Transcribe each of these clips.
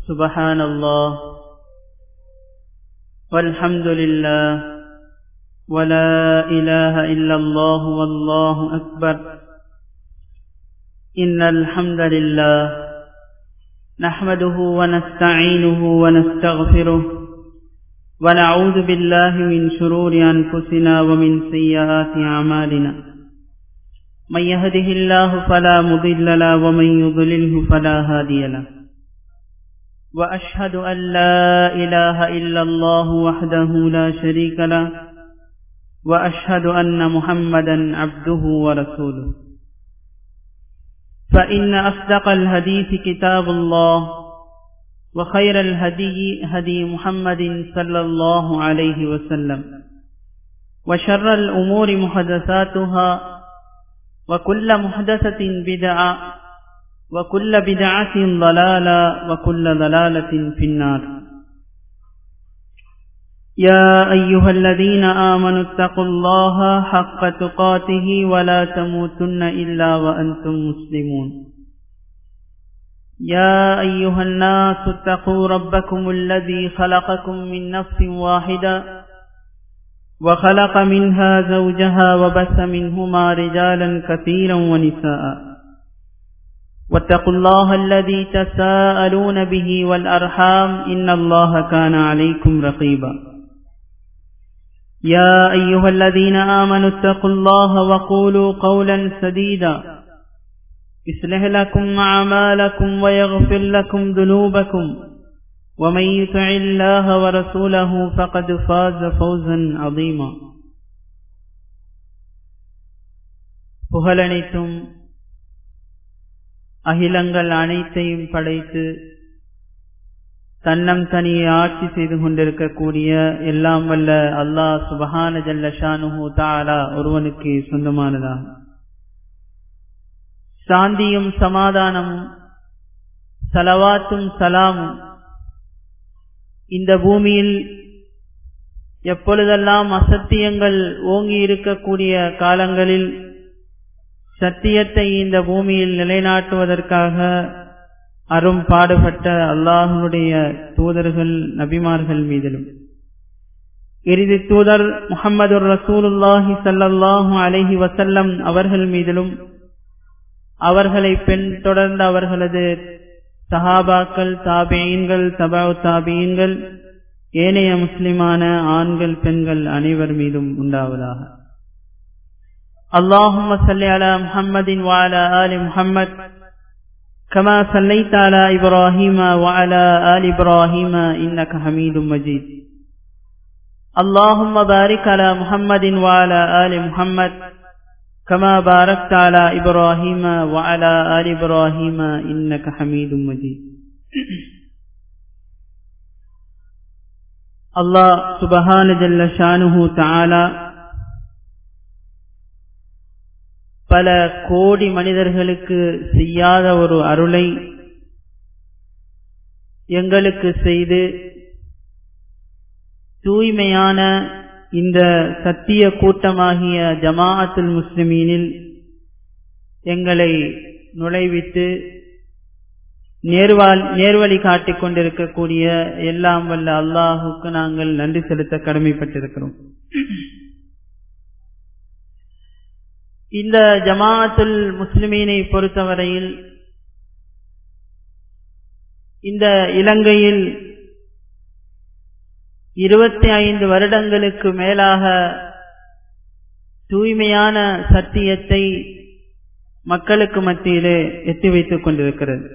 سبحان الله والحمد لله ولا إله إلا الله والله أكبر إن الحمد لله نحمده ونستعينه ونستغفره ونعوذ بالله من شرور أنفسنا ومن سيئات أعمالنا من يهده الله فلا مضل له ومن يضلله فلا هادي له وأشهد أن لا إله إلا الله وحده لا شريك له وأشهد أن محمدا عبده ورسوله فإن أصدق الحديث كتاب الله وخير الهدي هدي محمد صلى الله عليه وسلم وشر الأمور محدثاتها وكل محدثة بدعة وكل بدعة ضلالة وكل ضلالة في النار يا أيها الذين آمنوا اتقوا الله حق تقاته ولا تموتن إلا وأنتم مسلمون يا أيها الناس اتقوا ربكم الذي خلقكم من نفس واحدة وخلق منها زوجها وبث منهما رجالا كثيرا ونساء واتقوا الله الذي تساءلون به والأرحام إن الله كان عليكم رقيبا يا أيها الذين آمنوا اتقوا الله وقولوا قولا سديدا يصلح لكم أعمالكم ويغفر لكم ذنوبكم ومن يطع الله ورسوله فقد فاز فوزا عظيما புகழனைத்தும் அகிலங்கள் அனைத்தையும் படைத்து தன்னம் தனியே ஆட்சி செய்து கொண்டிருக்கக்கூடிய எல்லாம் வல்ல அல்லாஹ் சுபஹான ஜல்ல ஷானுஹு தாலா ஒருவனுக்கு சொந்தமானதாகும் சாந்தியும் சமாதானமும் சலவாத்தும் சலாமும் இந்த பூமியில் எப்பொழுதெல்லாம் அசத்தியங்கள் ஓங்கி இருக்கக்கூடிய காலங்களில் சத்தியத்தை இந்த பூமியில் நிலைநாட்டுவதற்காக அரும் பாடுபட்ட அல்லாஹனுடைய தூதர்கள் நபிமார்கள் மீதிலும் இறுதி தூதர் முகமது ரசூலுல்லாஹி சல்லாஹூ அலஹி வசல்லம் அவர்கள் மீதிலும் அவர்களை பெண் தொடர்ந்த அவர்களது சஹாபாக்கள் தாபியன்கள் தபாவு தாபியன்கள் ஏனைய முஸ்லிமான ஆண்கள் பெண்கள் அனைவர் மீதும் உண்டாவதாக اللهم صل على محمد وعلى آل محمد كما صليت على إبراهيم وعلى آل إبراهيم إنك حميد مجيد اللهم بارك على محمد وعلى آل محمد كما باركت على إبراهيم وعلى آل إبراهيم إنك حميد مجيد الله سبحانه جل شانه تعالى பல கோடி மனிதர்களுக்கு செய்யாத ஒரு அருளை எங்களுக்கு செய்து தூய்மையான இந்த சத்திய கூட்டமாகிய ஜமாஅத்துல் முஸ்லிமீனில் எங்களை நுழைவித்து நேர்வால் நேர்வழி காட்டிக் கொண்டிருக்கக்கூடிய எல்லாம் வல்ல அல்லாஹுக்கு நாங்கள் நன்றி செலுத்த கடமைப்பட்டிருக்கிறோம் இந்த ஜமாஅத்துல் முஸ்லிமீனை பொறுத்தவரையில் இந்த இலங்கையில் இருபத்தி ஐந்து வருடங்களுக்கு மேலாக தூய்மையான சத்தியத்தை மக்களுக்கு மத்தியிலே எத்தி வைத்துக் கொண்டிருக்கிறது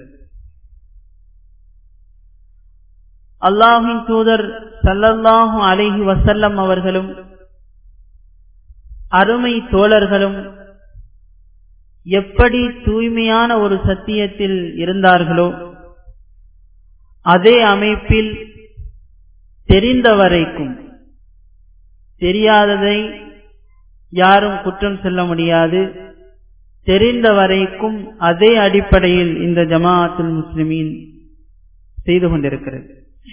அல்லாஹின் தூதர் சல்லல்லாஹு அலைஹி வசல்லம் அவர்களும் அருமை தோழர்களும் எப்படி தூய்மையான ஒரு சத்தியத்தில் இருந்தார்களோ அதே அமைப்பில் தெரிந்த வரைக்கும் தெரியாததை யாரும் குற்றம் சொல்ல முடியாது தெரிந்த வரைக்கும் அதே அடிப்படையில் இந்த ஜமாஅத்துல் முஸ்லிமீன் செய்து கொண்டிருக்கிறது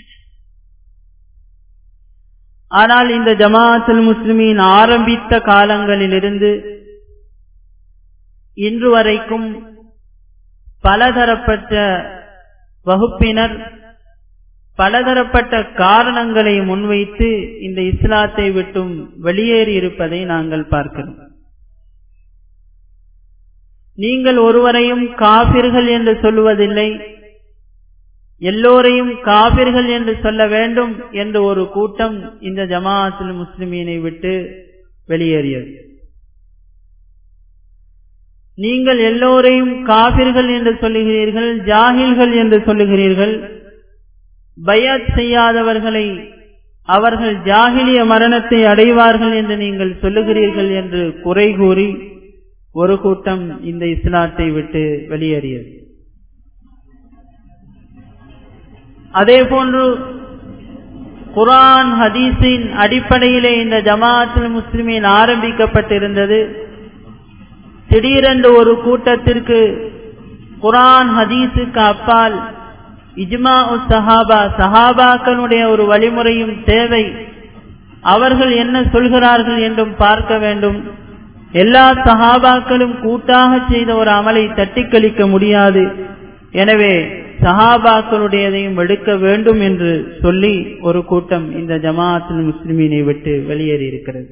ஆனால் இந்த ஜமாஅத்துல் முஸ்லிமீன் ஆரம்பித்த காலங்களிலிருந்து இன்று வரைக்கும் பலதரப்பட்ட வகுப்பினர் பலதரப்பட்ட காரணங்களை முன்வைத்து இந்த இஸ்லாத்தை விட்டும் வெளியேறி இருப்பதை நாங்கள் பார்க்கிறோம் நீங்கள் ஒருவரையும் காபிர்கள் என்று சொல்லுவதில்லை எல்லோரையும் காபிர்கள் என்று சொல்ல வேண்டும் என்று ஒரு கூட்டம் இந்த ஜமாஅத்துல் முஸ்லிமீனை விட்டு வெளியேறியது நீங்கள் எல்லோரையும் காபிர்கள் என்று சொல்லுகிறீர்கள் ஜாகில்கள் என்று சொல்லுகிறீர்கள் பயாத் செய்யாதவர்களை அவர்கள் ஜாகிலிய மரணத்தை அடைவார்கள் என்று நீங்கள் சொல்லுகிறீர்கள் என்று குறை கூறி ஒரு கூட்டம் இந்த இஸ்லாத்தை விட்டு வெளியேறியது அதே போன்று குரான் ஹதீஸின் அடிப்படையிலே இந்த ஜமாஅத்துல் முஸ்லிமின் ஆரம்பிக்கப்பட்டிருந்தது திடீரென்று ஒரு கூட்டத்திற்கு குரான் ஹதீஸுக்கு அப்பால் இஜ்மா சஹாபா சஹாபாக்களுடைய ஒரு வழிமுறையும் தேவை அவர்கள் என்ன சொல்கிறார்கள் என்றும் பார்க்க வேண்டும் எல்லா சஹாபாக்களும் கூட்டாக செய்த ஒரு அமலை தட்டி கழிக்க முடியாது எனவே சஹாபாக்களுடையதையும் எடுக்க வேண்டும் என்று சொல்லி ஒரு கூட்டம் இந்த ஜமாஅத்துல் முஸ்லிமீனை விட்டு வெளியேறி இருக்கிறது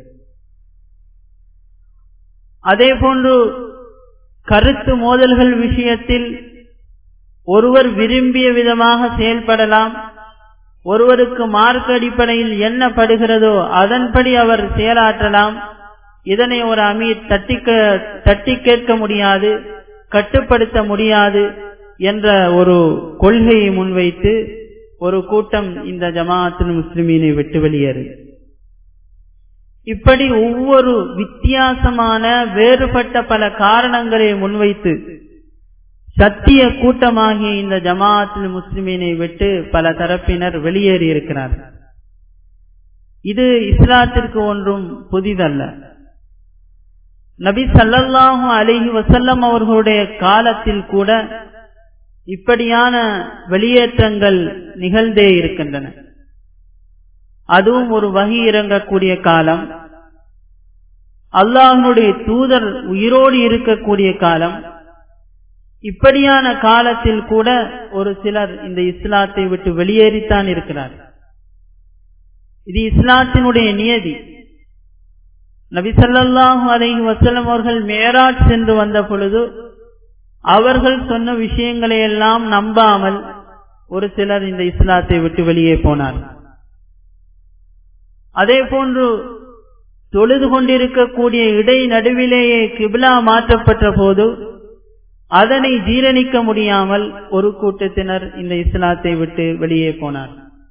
அதே போன்று கருத்து மோதல்கள் விஷயத்தில் ஒருவர் விரும்பிய விதமாக செயல்படலாம் ஒருவருக்கு மார்க் அடிப்படையில் என்ன படுகிறதோ அதன்படி அவர் செயலாற்றலாம் இதனை ஒரு அமீர் தட்டி தட்டி கேட்க முடியாது கட்டுப்படுத்த முடியாது என்ற ஒரு கொள்கையை முன்வைத்து ஒரு கூட்டம் இந்த ஜமாஅத்துல் முஸ்லிமீனை விட்டு வெளியேறு இப்படி ஒவ்வொரு வித்தியாசமான வேறுபட்ட பல காரணங்களை முன்வைத்து சத்திய கூட்டமாகிய இந்த ஜமாஅத்துல் முஸ்லிமீனை விட்டு பல தரப்பினர் வெளியேறி இருக்கிறார்கள் இது இஸ்லாத்திற்கு ஒன்றும் புதிதல்ல நபி சல்லல்லாஹு அலிஹி வசல்லம் அவர்களுடைய காலத்தில் கூட இப்படியான வெளியேற்றங்கள் நிகழ்ந்தே இருக்கின்றன அதுவும் ஒரு வகி இறங்கக்கூடிய காலம் அல்லாஹனுடைய தூதர் உயிரோடு இருக்கக்கூடிய காலம் இப்படியான காலத்தில் கூட ஒரு சிலர் இந்த இஸ்லாத்தை விட்டு வெளியேறித்தான் இருக்கிறார் இது இஸ்லாத்தினுடைய நியதி நபிசல்லாஹு அலைஹி வசல்லம் அவர்கள் மேராஜ் சென்று வந்த பொழுது அவர்கள் சொன்ன விஷயங்களை எல்லாம் நம்பாமல் ஒரு சிலர் இந்த இஸ்லாத்தை விட்டு வெளியே போனார் அதே போன்று தொழுது கொண்டிருக்கக்கூடிய இடை நடுவிலேயே கிபிலா மாற்றப்பட்ட போது அதனை ஜீரணிக்க முடியாமல் ஒரு கூட்டத்தினர் இந்த இஸ்லாத்தை விட்டு வெளியே போனார்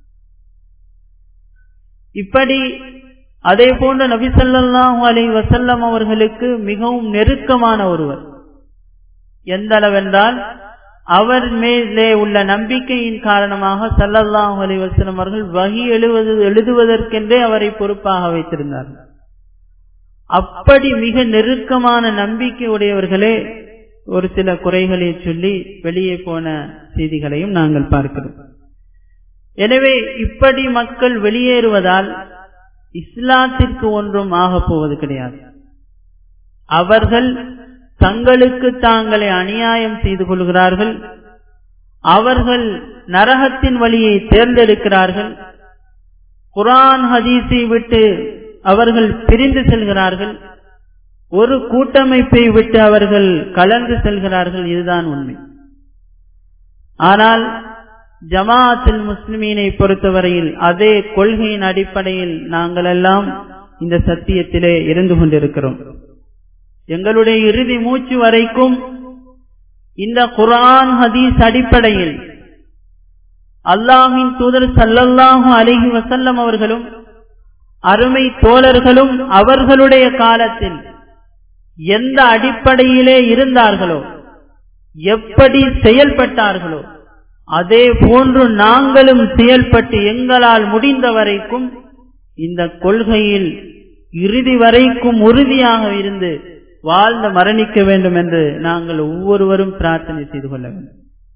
இப்படி அதே போன்ற நபிசல்லாஹு அலை வசல்லம் அவர்களுக்கு மிகவும் நெருக்கமான ஒருவர் எந்த அளவென்றால் அவர் மேலே உள்ள நம்பிக்கையின் காரணமாக சல்லல்லாஹு அலி வசலம் அவர்கள் வகி எழுவது எழுதுவதற்கென்றே அவரை பொறுப்பாக வைத்திருந்தார் அப்படி மிக நெருக்கமான நம்பிக்கை உடையவர்களே ஒரு சில குறைகளை சொல்லி வெளியே போன செய்திகளையும் நாங்கள் பார்க்கிறோம் எனவே இப்படி மக்கள் வெளியேறுவதால் இஸ்லாத்திற்கு ஒன்றும் ஆகப் போவது கிடையாது அவர்கள் தங்களுக்கு தாங்களே அநியாயம் செய்து கொள்கிறார்கள் அவர்கள் நரகத்தின் வழியை தேர்ந்தெடுக்கிறார்கள் குரான் ஹதீஸை விட்டு அவர்கள் பிரிந்து செல்கிறார்கள் ஒரு கூட்டமைப்பை விட்டு அவர்கள் கலந்து செல்கிறார்கள் இதுதான் உண்மை ஆனால் ஜமாஅத்தில் முஸ்லிமீனை பொறுத்தவரையில் அதே கொள்கையின் அடிப்படையில் நாங்கள் எல்லாம் இந்த சத்தியத்திலே இருந்து கொண்டிருக்கிறோம் எங்களுடைய இறுதி மூச்சு வரைக்கும் இந்த குரான் ஹதீஸ் அடிப்படையில் அல்லாஹின் தூதர் சல்லல்லாஹு அலிஹி வசல்லம் அவர்களும் அருமை தோழர்களும் அவர்களுடைய காலத்தில் எந்த அடிப்படையிலே இருந்தார்களோ எப்படி செயல்பட்டார்களோ அதே போன்று நாங்களும் செயல்பட்டு எங்களால் முடிந்த வரைக்கும் இந்த கொள்கையில் இறுதி வரைக்கும் உறுதியாக இருந்து வாழ்ந்து மரணிக்க வேண்டும் என்று நாங்கள் ஒவ்வொருவரும் பிரார்த்தனை செய்து கொள்ள வேண்டும்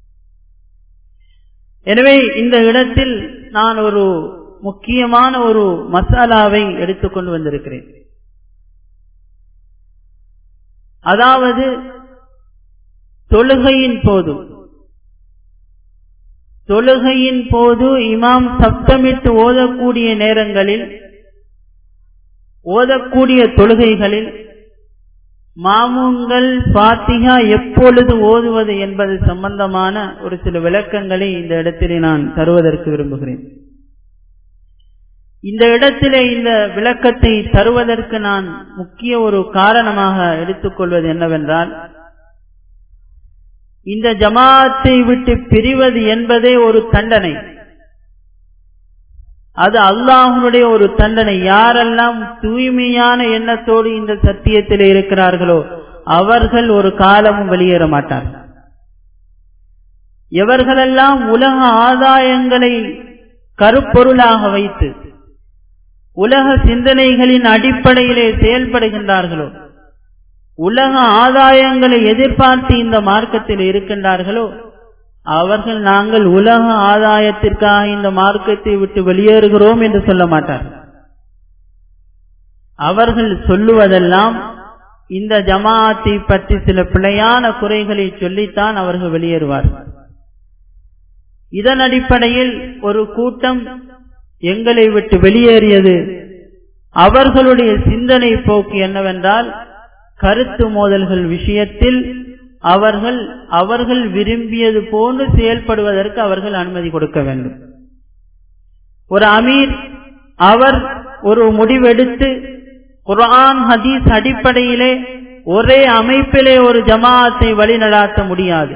எனவே இந்த இடத்தில் நான் ஒரு முக்கியமான ஒரு மசாலாவை எடுத்துக்கொண்டு வந்திருக்கிறேன் அதாவது தொழுகையின் போது தொழுகையின் போது இமாம் சப்தமிட்டு ஓதக்கூடிய நேரங்களில் ஓதக்கூடிய தொழுகைகளில் மாமூன்கள் பாத்திகா எப்பொழுது ஓதுவது என்பது சம்பந்தமான ஒரு சில விளக்கங்களை இந்த இடத்திலே நான் தருவதற்கு விரும்புகிறேன் இந்த இடத்திலே இந்த விளக்கத்தை தருவதற்கு நான் முக்கிய ஒரு காரணமாக எடுத்துக்கொள்வது என்னவென்றால் இந்த ஜமாத்தை விட்டு பிரிவது என்பதே ஒரு தண்டனை அது அல்லாஹனுடைய ஒரு தண்டனை யாரெல்லாம் தூய்மையான எண்ணத்தோடு இந்த சத்தியத்தில் இருக்கிறார்களோ அவர்கள் ஒரு காலமும் வெளியேற மாட்டார்கள் எவர்களெல்லாம் உலக ஆதாயங்களை கருப்பொருளாக வைத்து உலக சிந்தனைகளின் அடிப்படையிலே செயல்படுகின்றார்களோ உலக ஆதாயங்களை எதிர்பார்த்து இந்த மார்க்கத்தில் இருக்கின்றார்களோ அவர்கள் நாங்கள் உலக ஆதாயத்திற்காக இந்த மார்க்கத்தை விட்டு வெளியேறுகிறோம் என்று சொல்ல மாட்டார்கள் அவர்கள் சொல்லுவதெல்லாம் இந்த ஜமாத்தை பற்றி சில பிழையான குறைகளை சொல்லித்தான் அவர்கள் வெளியேறுவார்கள் இதன் அடிப்படையில் ஒரு கூட்டம் எங்களை விட்டு வெளியேறியது அவர்களுடைய சிந்தனை போக்கு என்னவென்றால் கருத்து மோதல்கள் விஷயத்தில் அவர்கள் அவர்கள் விரும்பியது போன்று செயல்படுவதற்கு அவர்கள் அனுமதி கொடுக்க வேண்டும் ஒரு அமீர் அவர் ஒரு முடிவெடுத்து குரான் ஹதீஸ் அடிப்படையிலே ஒரே அமைப்பிலே ஒரு ஜமாத்தை வழிநடாத்த முடியாது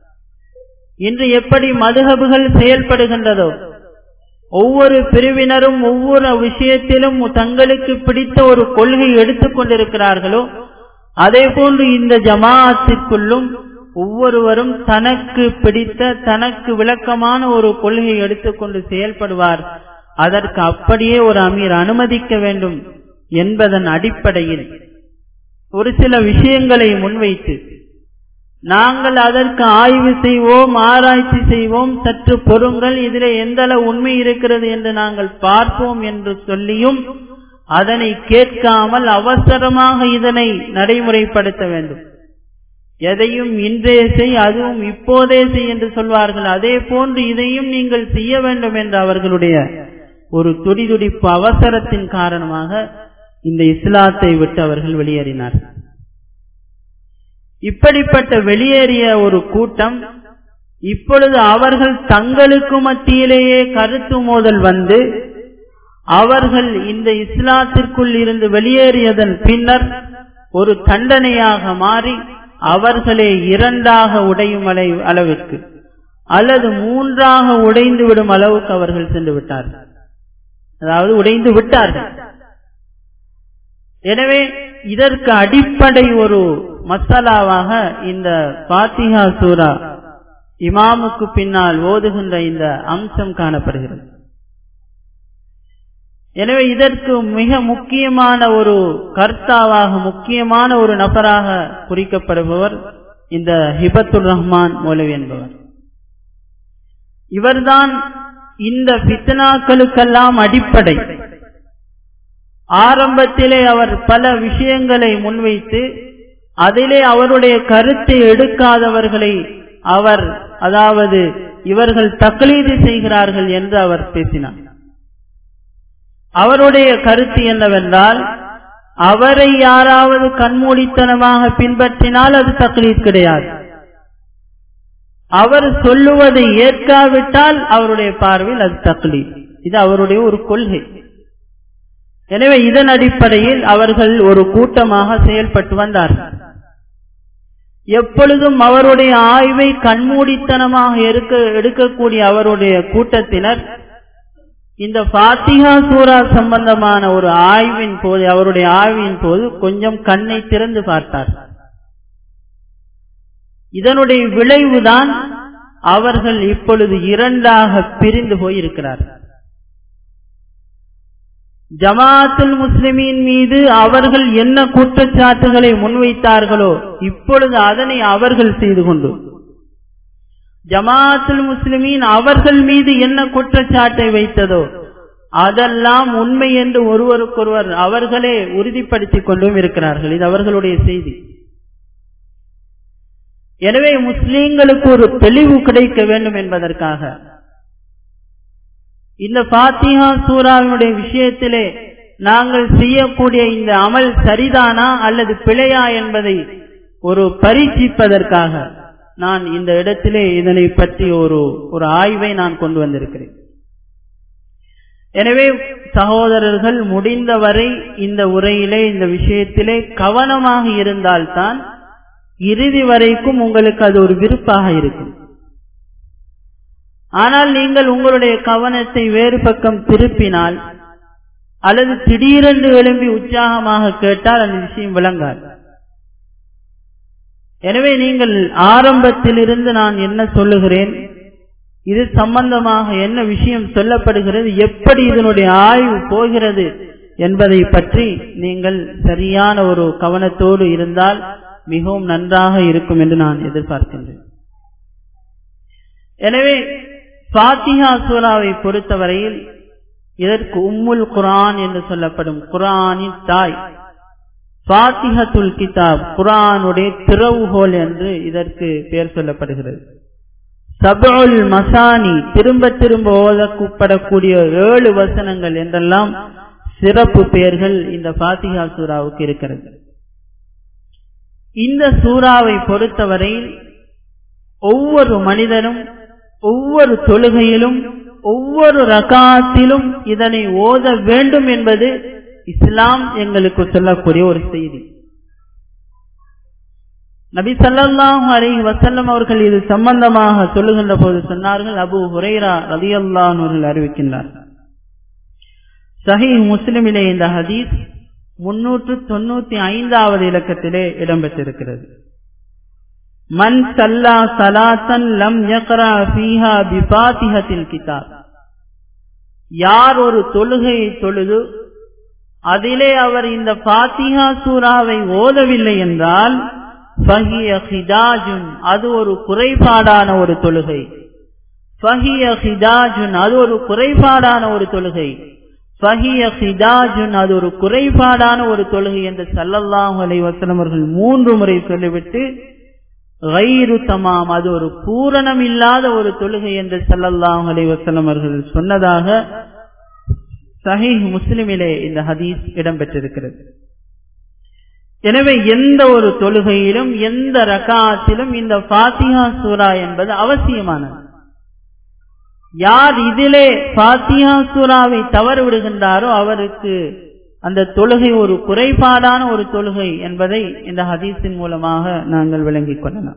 இன்று எப்படி மதுகபுகள் செயல்படுகின்றதோ ஒவ்வொரு பிரிவினரும் ஒவ்வொரு விஷயத்திலும் தங்களுக்கு பிடித்த ஒரு கொள்கை எடுத்துக் கொண்டிருக்கிறார்களோ அதே போன்று இந்த ஜமாஅத்திற்குள்ளும் ஒவ்வொருவரும் தனக்கு பிடித்த தனக்கு விளக்கமான ஒரு கொள்கை எடுத்துக்கொண்டு செயல்படுவார் அதற்கு அப்படியே ஒரு அமீர் அனுமதிக்க வேண்டும் என்பதன் அடிப்படையில் ஒரு சில விஷயங்களை முன்வைத்து நாங்கள் அதற்கு ஆய்வு செய்வோம் ஆராய்ச்சி செய்வோம் சற்று பொருங்கள் இதிலே எந்தளவு உண்மை இருக்கிறது என்று நாங்கள் பார்ப்போம் என்று சொல்லியும் அதனை கேட்காமல் அவசரமாக இதனை நடைமுறைப்படுத்த வேண்டும் எதையும் இன்றே செய் அதுவும் இப்போதே செய் என்று சொல்வார்கள் அதே போன்று இதையும் நீங்கள் செய்ய வேண்டும் என்று அவர்களுடைய ஒரு துடிதுடிப்பு அவசரத்தின் காரணமாக இந்த இஸ்லாத்தை விட்டு அவர்கள் வெளியேறினார்கள் இப்படிப்பட்ட வெளியேறிய ஒரு கூட்டம் இப்பொழுது அவர்கள் தங்களுக்கு மத்தியிலேயே கருத்து மோதல் வந்து அவர்கள் இந்த இஸ்லாத்திற்குள் இருந்து வெளியேறியதன் பின்னர் ஒரு தண்டனையாக மாறி அவர்களே இரண்டாக உடையும் அளவிற்கு அல்லது மூன்றாக உடைந்து விடும் அளவுக்கு அவர்கள் சென்று விட்டார்கள் அதாவது உடைந்து விட்டார்கள் எனவே இதற்கு அடிப்படை ஒரு மசாலாவாக இந்த பாத்திகா சூரா இமாமுக்கு பின்னால் ஓதுகின்ற இந்த அம்சம் காணப்படுகிறது எனவே இதற்கு மிக முக்கியமான ஒரு கர்த்தாவாக முக்கியமான ஒரு நபராக குறிக்கப்படுபவர் இந்த ஹிபத்துர் ரஹ்மான் மௌலவி என்பவர் இவர்தான் இந்த பித்னாக்களுக்கெல்லாம் அடிப்படை ஆரம்பத்திலே அவர் பல விஷயங்களை முன்வைத்து அதிலே அவருடைய கருத்தை எடுக்காதவர்களை அவர் அதாவது இவர்கள் தக்லீது செய்கிறார்கள் என்று அவர் பேசினார் அவருடைய கருத்து என்னவென்றால் அவரை யாராவது கண்மூடித்தனமாக பின்பற்றினால் அது தக்லீத் கிடையாது அவர் சொல்லுவதை ஏற்காவிட்டால் அவருடைய பார்வையில் அது தக்லீத் இது அவருடைய ஒரு கொள்கை எனவே இதன் அடிப்படையில் அவர்கள் ஒரு கூட்டமாக செயல்பட்டு வந்தார்கள் எப்பொழுதும் அவருடைய ஆய்வை கண்மூடித்தனமாக எடுக்க எடுக்கக்கூடிய அவருடைய கூட்டத்தினர் இந்த பாத்திகா சூரா சம்பந்தமான ஒரு ஆய்வின் போது அவருடைய ஆய்வின் போது கொஞ்சம் கண்ணை திறந்து பார்த்தார் இதனுடைய விளைவுதான் அவர்கள் இப்பொழுது இரண்டாக பிரிந்து போயிருக்கிறார்கள் ஜமாத்துல் முஸ்லிமின் மீது அவர்கள் என்ன குற்றச்சாட்டுகளை முன்வைத்தார்களோ இப்பொழுது அதனை அவர்கள் செய்து கொண்டு ஜமாத்துல் முஸ்லிமின் அவர்கள் மீது என்ன குற்றச்சாட்டை வைத்ததோ அதெல்லாம் உண்மை என்று ஒருவருக்கொருவர் அவர்களே உறுதிப்படுத்திக் கொண்டும் இருக்கிறார்கள் இது அவர்களுடைய செய்தி எனவே முஸ்லீம்களுக்கு ஒரு தெளிவு கிடைக்க வேண்டும் என்பதற்காக இந்த பாத்திஹா சூறாவினுடைய விஷயத்திலே நாங்கள் செய்யக்கூடிய இந்த அமல் சரிதானா அல்லது பிழையா என்பதை ஒரு பரீட்சிப்பதற்காக நான் இந்த இடத்திலே இதனை பற்றி ஒரு ஒரு ஆய்வை நான் கொண்டு வந்திருக்கிறேன் எனவே சகோதரர்கள் முடிந்தவரை இந்த உரையிலே இந்த விஷயத்திலே கவனமாக இருந்தால்தான் இறுதி வரைக்கும் உங்களுக்கு அது ஒரு விருப்பாக இருக்கும் ஆனால் நீங்கள் உங்களுடைய கவனத்தை வேறு பக்கம் திருப்பினால் அல்லது திடீரென்று எழும்பி உற்சாகமாக கேட்டால் அந்த விஷயம் விளங்காது எனவே நீங்கள் ஆரம்பத்திலிருந்து நான் என்ன சொல்லுகிறேன் இது சம்பந்தமாக என்ன விஷயம் சொல்லப்படுகிறது எப்படி இதனுடைய ஆய்வு போகிறது என்பதை பற்றி நீங்கள் சரியான ஒரு கவனத்தோடு இருந்தால் மிகவும் நன்றாக இருக்கும் என்று நான் எதிர்பார்க்கின்றேன் எனவே பாத்திஹா சூறாவை பொறுத்தவரையில் இதற்கு உம்முல் குரான் என்று சொல்லப்படும் குரானின் தாய் பாத்திஹத்துல் கிதாப் குரானுடைய திறவுகோல் என்று இதற்கு பெயர் சொல்லப்படுகிறது சபுல் மசானி திரும்ப திரும்ப ஓதப்படக்கூடிய ஏழு வசனங்கள் என்றெல்லாம் சிறப்பு பெயர்கள் இந்த பாத்திகா சூறாவுக்கு இருக்கிறது இந்த சூறாவை பொறுத்தவரையில் ஒவ்வொரு மனிதனும் ஒவ்வொரு தொழுகையிலும் ஒவ்வொரு ரகாத்திலும் இதனை ஓத வேண்டும் என்பது இஸ்லாம் எங்களுக்கு சொல்லக்கூடிய ஒரு செய்தி நபி சல்லாஹு அலஹி வசல்லம் அவர்கள் இது சம்பந்தமாக சொல்லுகின்ற போது சொன்னார்கள் அபு ஹுரைரா ரதி அவர்கள் அறிவிக்கின்றார் சஹி முஸ்லிமிலே இந்த ஹதீஸ் முன்னூற்று தொண்ணூத்தி ஐந்தாவது இலக்கத்திலே இடம்பெற்றிருக்கிறது மன் சல்லா சலாத்தன் லம் யக்ரா ஃபீஹா பிபாத்திஹத்தில் கிதாப் யார் ஒரு தொழுகையை தொழுது அதிலே அவர் இந்த பாத்திஹா சூறாவை ஓதவில்லை என்றால் அது ஒரு குறைபாடான ஒரு தொழுகை அது ஒரு குறைபாடான ஒரு தொழுகை அது ஒரு குறைபாடான ஒரு தொழுகை என்று சல்லல்லாஹு அலை வசலம் அவர்கள் மூன்று முறை சொல்லிவிட்டு கயிறு தமாம் அது ஒரு பூரணம் இல்லாத ஒரு தொழுகை என்று சல்லல்லாஹு அலை வசலம் அவர்கள் சொன்னதாக சஹீஹ் முஸ்லிமிலே இந்த ஹதீஸ் இடம்பெற்றிருக்கிறது எனவே எந்த ஒரு தொழுகையிலும் எந்த ரகாத்திலும் இந்த பாத்திஹா சூரா என்பது அவசியமானது யார் இதிலே பாத்திஹா சூறாவை தவறு விடுகின்றாரோ அவருக்கு அந்த தொழுகை ஒரு குறைபாடான ஒரு தொழுகை என்பதை இந்த ஹதீஸின் மூலமாக நாங்கள் விளங்கிக் கொள்ளலாம்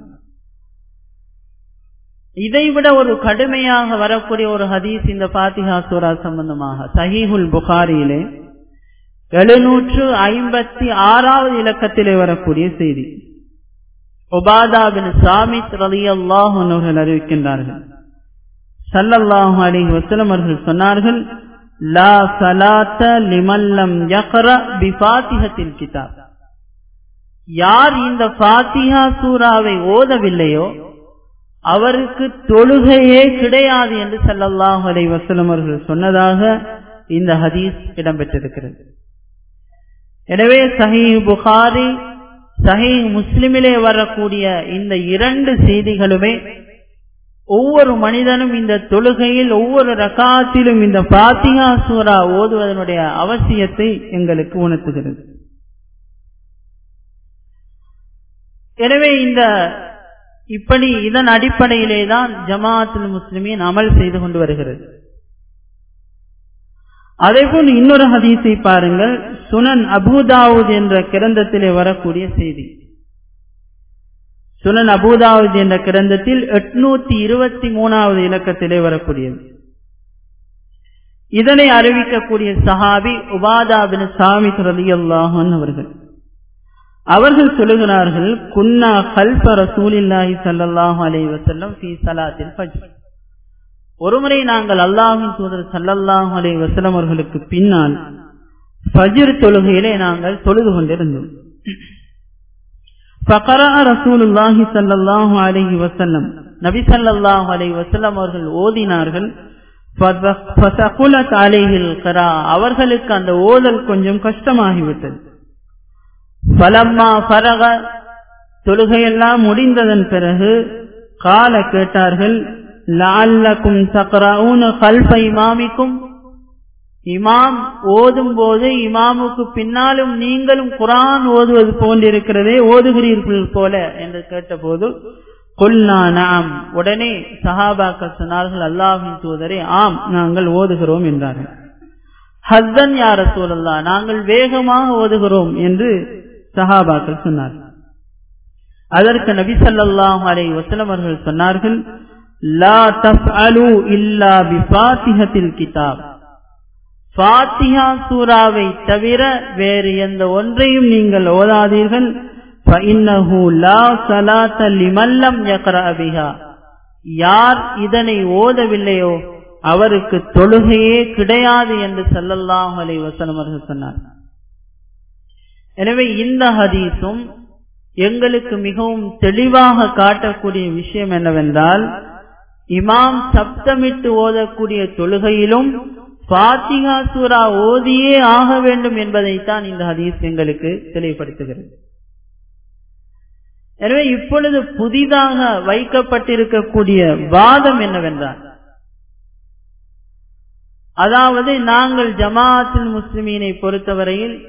இதைவிட ஒரு கடுமையாக வரக்கூடிய ஒரு ஹதீஸ் இந்த பாத்திஹா சூரா சம்பந்தமாக சஹீஹுல் புகாரியிலே எழுநூற்று ஐம்பத்தி ஆறாவது இலக்கத்திலே வரக்கூடிய செய்தி ஒபாதா பின் சாமித் ரலி அல்லாஹர்கள் அறிவிக்கின்றார்கள் சல்லல்லாஹு அலிஹி வசலம் அவர்கள் சொன்னார்கள் லா சலாத்த லிமல்லம் யக்ர பிபாத்திஹத்தில் கிதாப் யார் இந்த பாத்திஹா சூறாவை ஓதவில்லையோ அவருக்கு தொழுகையே கிடையாது என்று சல்லல்லாஹு அலைஹி வஸல்லம் அவர்கள் சொன்னதாக இந்த ஹதீஸ் இடம்பெற்றிருக்கிறது எனவே சஹீஹ் புகாரி சஹீஹ் முஸ்லிமிலே வரக்கூடிய இந்த இரண்டு செய்திகளுமே ஒவ்வொரு மனிதனும் இந்த தொழுகையில் ஒவ்வொரு ரகாத்திலும் இந்த பாத்திகா சூரா ஓதுவதனுடைய அவசியத்தை எங்களுக்கு உணர்த்துகிறது எனவே இந்த இப்படி இதன் அடிப்படையிலே தான் ஜமாஅத்துல் முஸ்லிமின் அமல் செய்து கொண்டு வருகிறது அதேபோல் இன்னொரு ஹதீஸை பாருங்கள் சுனன் அபுதாவுத் என்ற கிரந்தத்திலே வரக்கூடிய செய்தி சுனன் அபுதாவுத் என்ற கிரந்தத்தில் எட்நூத்தி இருபத்தி மூணாவது இலக்கத்திலே வரக்கூடியது இதனை அறிவிக்கக்கூடிய சஹாபி உபாதா பின் சாமித் ரலி அல்லாஹன் அவர்கள் அவர்கள் சொல்லுகிறார்கள் குன்னா கல்ப ரசூலில்லாஹி சல்லாஹூ அலை வசல்லம் ஃபி சலாத்தில் ஃபஜ்ர் ஒருமுறை நாங்கள் அல்லாஹின் தூதர் சல்லல்லாஹு அலை வசலம் அவர்களுக்கு பின்னால் ஃபஜ்ர் தொழுகையிலே நாங்கள் தொழுது கொண்டிருந்தோம் فقرأ رسول الله صلى الله عليه وسلم நபி ஸல்லல்லாஹு அலைஹி வஸல்லம் அவர்கள் ஓதினார்கள் ஃபதகுலத் அலைஹில் கரா அவர்களுக்கு அந்த ஓதல் கொஞ்சம் கஷ்டமாகிவிட்டது பலம்மா பரக தொழுகையெல்லாம் முடிந்ததன் பிறகு கால கேட்டார்கள் லஅல்லக்கும் தக்ரஊன கல்ஃப இமாமிக்கும் இமாம் ஓதும் போது இமாமுக்கு பின்னாலும் நீங்களும் குரான் ஓதுவது போன்றிருக்கிறதே ஓதுகிறீர்கள் போல என்று கேட்டபோது கொல்லா நாம் உடனே சஹாபாக்கள் சொன்னார்கள் அல்லாஹின் தூதரே ஆம் நாங்கள் ஓதுகிறோம் என்றார்கள் ஹஸ்தன் யார சூழல்லா நாங்கள் வேகமாக ஓதுகிறோம் என்று சஹாபாக்கள் சொன்னார்கள் அதற்கு நபி சல்லாஹ் அலை வசலம் அவர்கள் சொன்னார்கள் லா தஃஅலு இல்லா பிஃபாத்திஹத்தில் கிதாப் ஃபாத்திஹா சூராவை தவிர வேறு எந்த ஒன்றையும் நீங்கள் ஓதாதீர்கள் فإنه لا صلاة لمن لم يقرأ بها யார் இதனை ஓதவில்லையோ அவருக்கு தொழுகையே கிடையாது என்று சல்லல்லாஹு அலைஹி வஸல்லம் அவர்கள் சொன்னார் எனவே இந்த ஹதீஸும் எங்களுக்கு மிகவும் தெளிவாக காட்டக்கூடிய விஷயம் என்னவென்றால் இமாம் சப்தமிட்டு ஓதக்கூடிய தொழுகையிலும் பாத்திகா சூரா ஓதியே ஆக வேண்டும் என்பதைத்தான் இந்த ஹதீஸ் எங்களுக்கு தெளிவுபடுத்துகிறது எனவே இப்பொழுது புதிதாக வைக்கப்பட்டிருக்கக்கூடிய வாதம் என்னவென்றால் அதாவது நாங்கள் ஜமாஅத்தில் முஸ்லிமீனை பொறுத்தவரையில்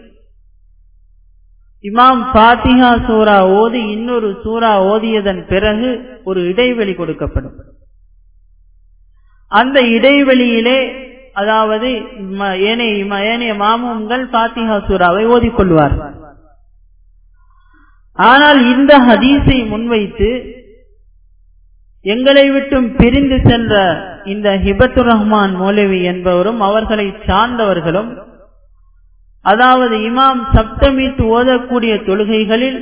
இமாம் பாத்திஹா சூரா ஓதி இன்னொரு சூரா ஓதியதன் பிறகு ஒரு இடைவெளி கொடுக்கப்படும் அந்த இடைவெளியிலே அதாவது ஏனைய ஏனைய மாமூன்கள் பாத்திஹா சூராவை ஓதிக்கொள்வார்கள் ஆனால் இந்த ஹதீஸை முன்வைத்து எங்களை விட்டும் பிரிந்து சென்ற இந்த ஹிபத்துர் ரஹ்மான் மௌலவி என்பவரும் அவர்களை சார்ந்தவர்களும் அதாவது இமாம் சப்தமிட்டு ஓதக்கூடிய தொழுகைகளில்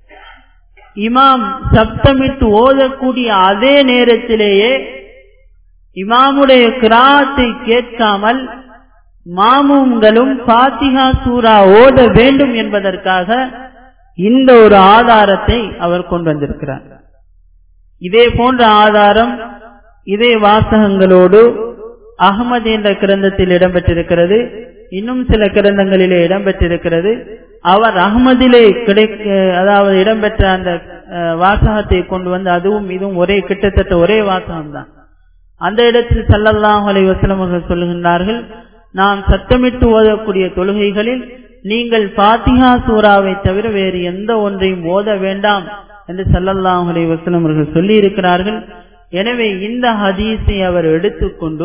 இமாம் சப்தமிட்டு ஓதக்கூடிய அதே நேரத்திலேயே இமாமுடைய கிராத்தை கேட்காமல் மாமூம்களும் பாத்திகா சூரா ஓத வேண்டும் என்பதற்காக இந்த ஒரு ஆதாரத்தை அவர் கொண்டு வந்திருக்கிறார் இதே போன்ற ஆதாரம் இதே வாசகங்களோடு அகமது என்ற கிரந்தத்தில் இடம்பெற்றிருக்கிறது இன்னும் சில கிரந்தங்களிலே இடம்பெற்றிருக்கிறது அவர் அகமதிலே கிடைக்க அதாவது இடம்பெற்ற அந்த வாசகத்தை கொண்டு வந்து அதுவும் இதுவும் ஒரே கிட்டத்தட்ட ஒரே வாசகம் தான் அந்த இடத்தில் சல்லல்லாஹ் அலை வசலம் அவர்கள் சொல்லுகின்றார்கள் நாம் சத்தமிட்டு ஓதக்கூடிய தொழுகைகளில் நீங்கள் பாத்திஹா சூறாவை தவிர வேறு எந்த ஒன்றையும் ஓத வேண்டாம் என்று சல்லல்லாஹ் அலை வசலம் அவர்கள் சொல்லி இருக்கிறார்கள் எனவே இந்த ஹதீஸை அவர் எடுத்துக்கொண்டு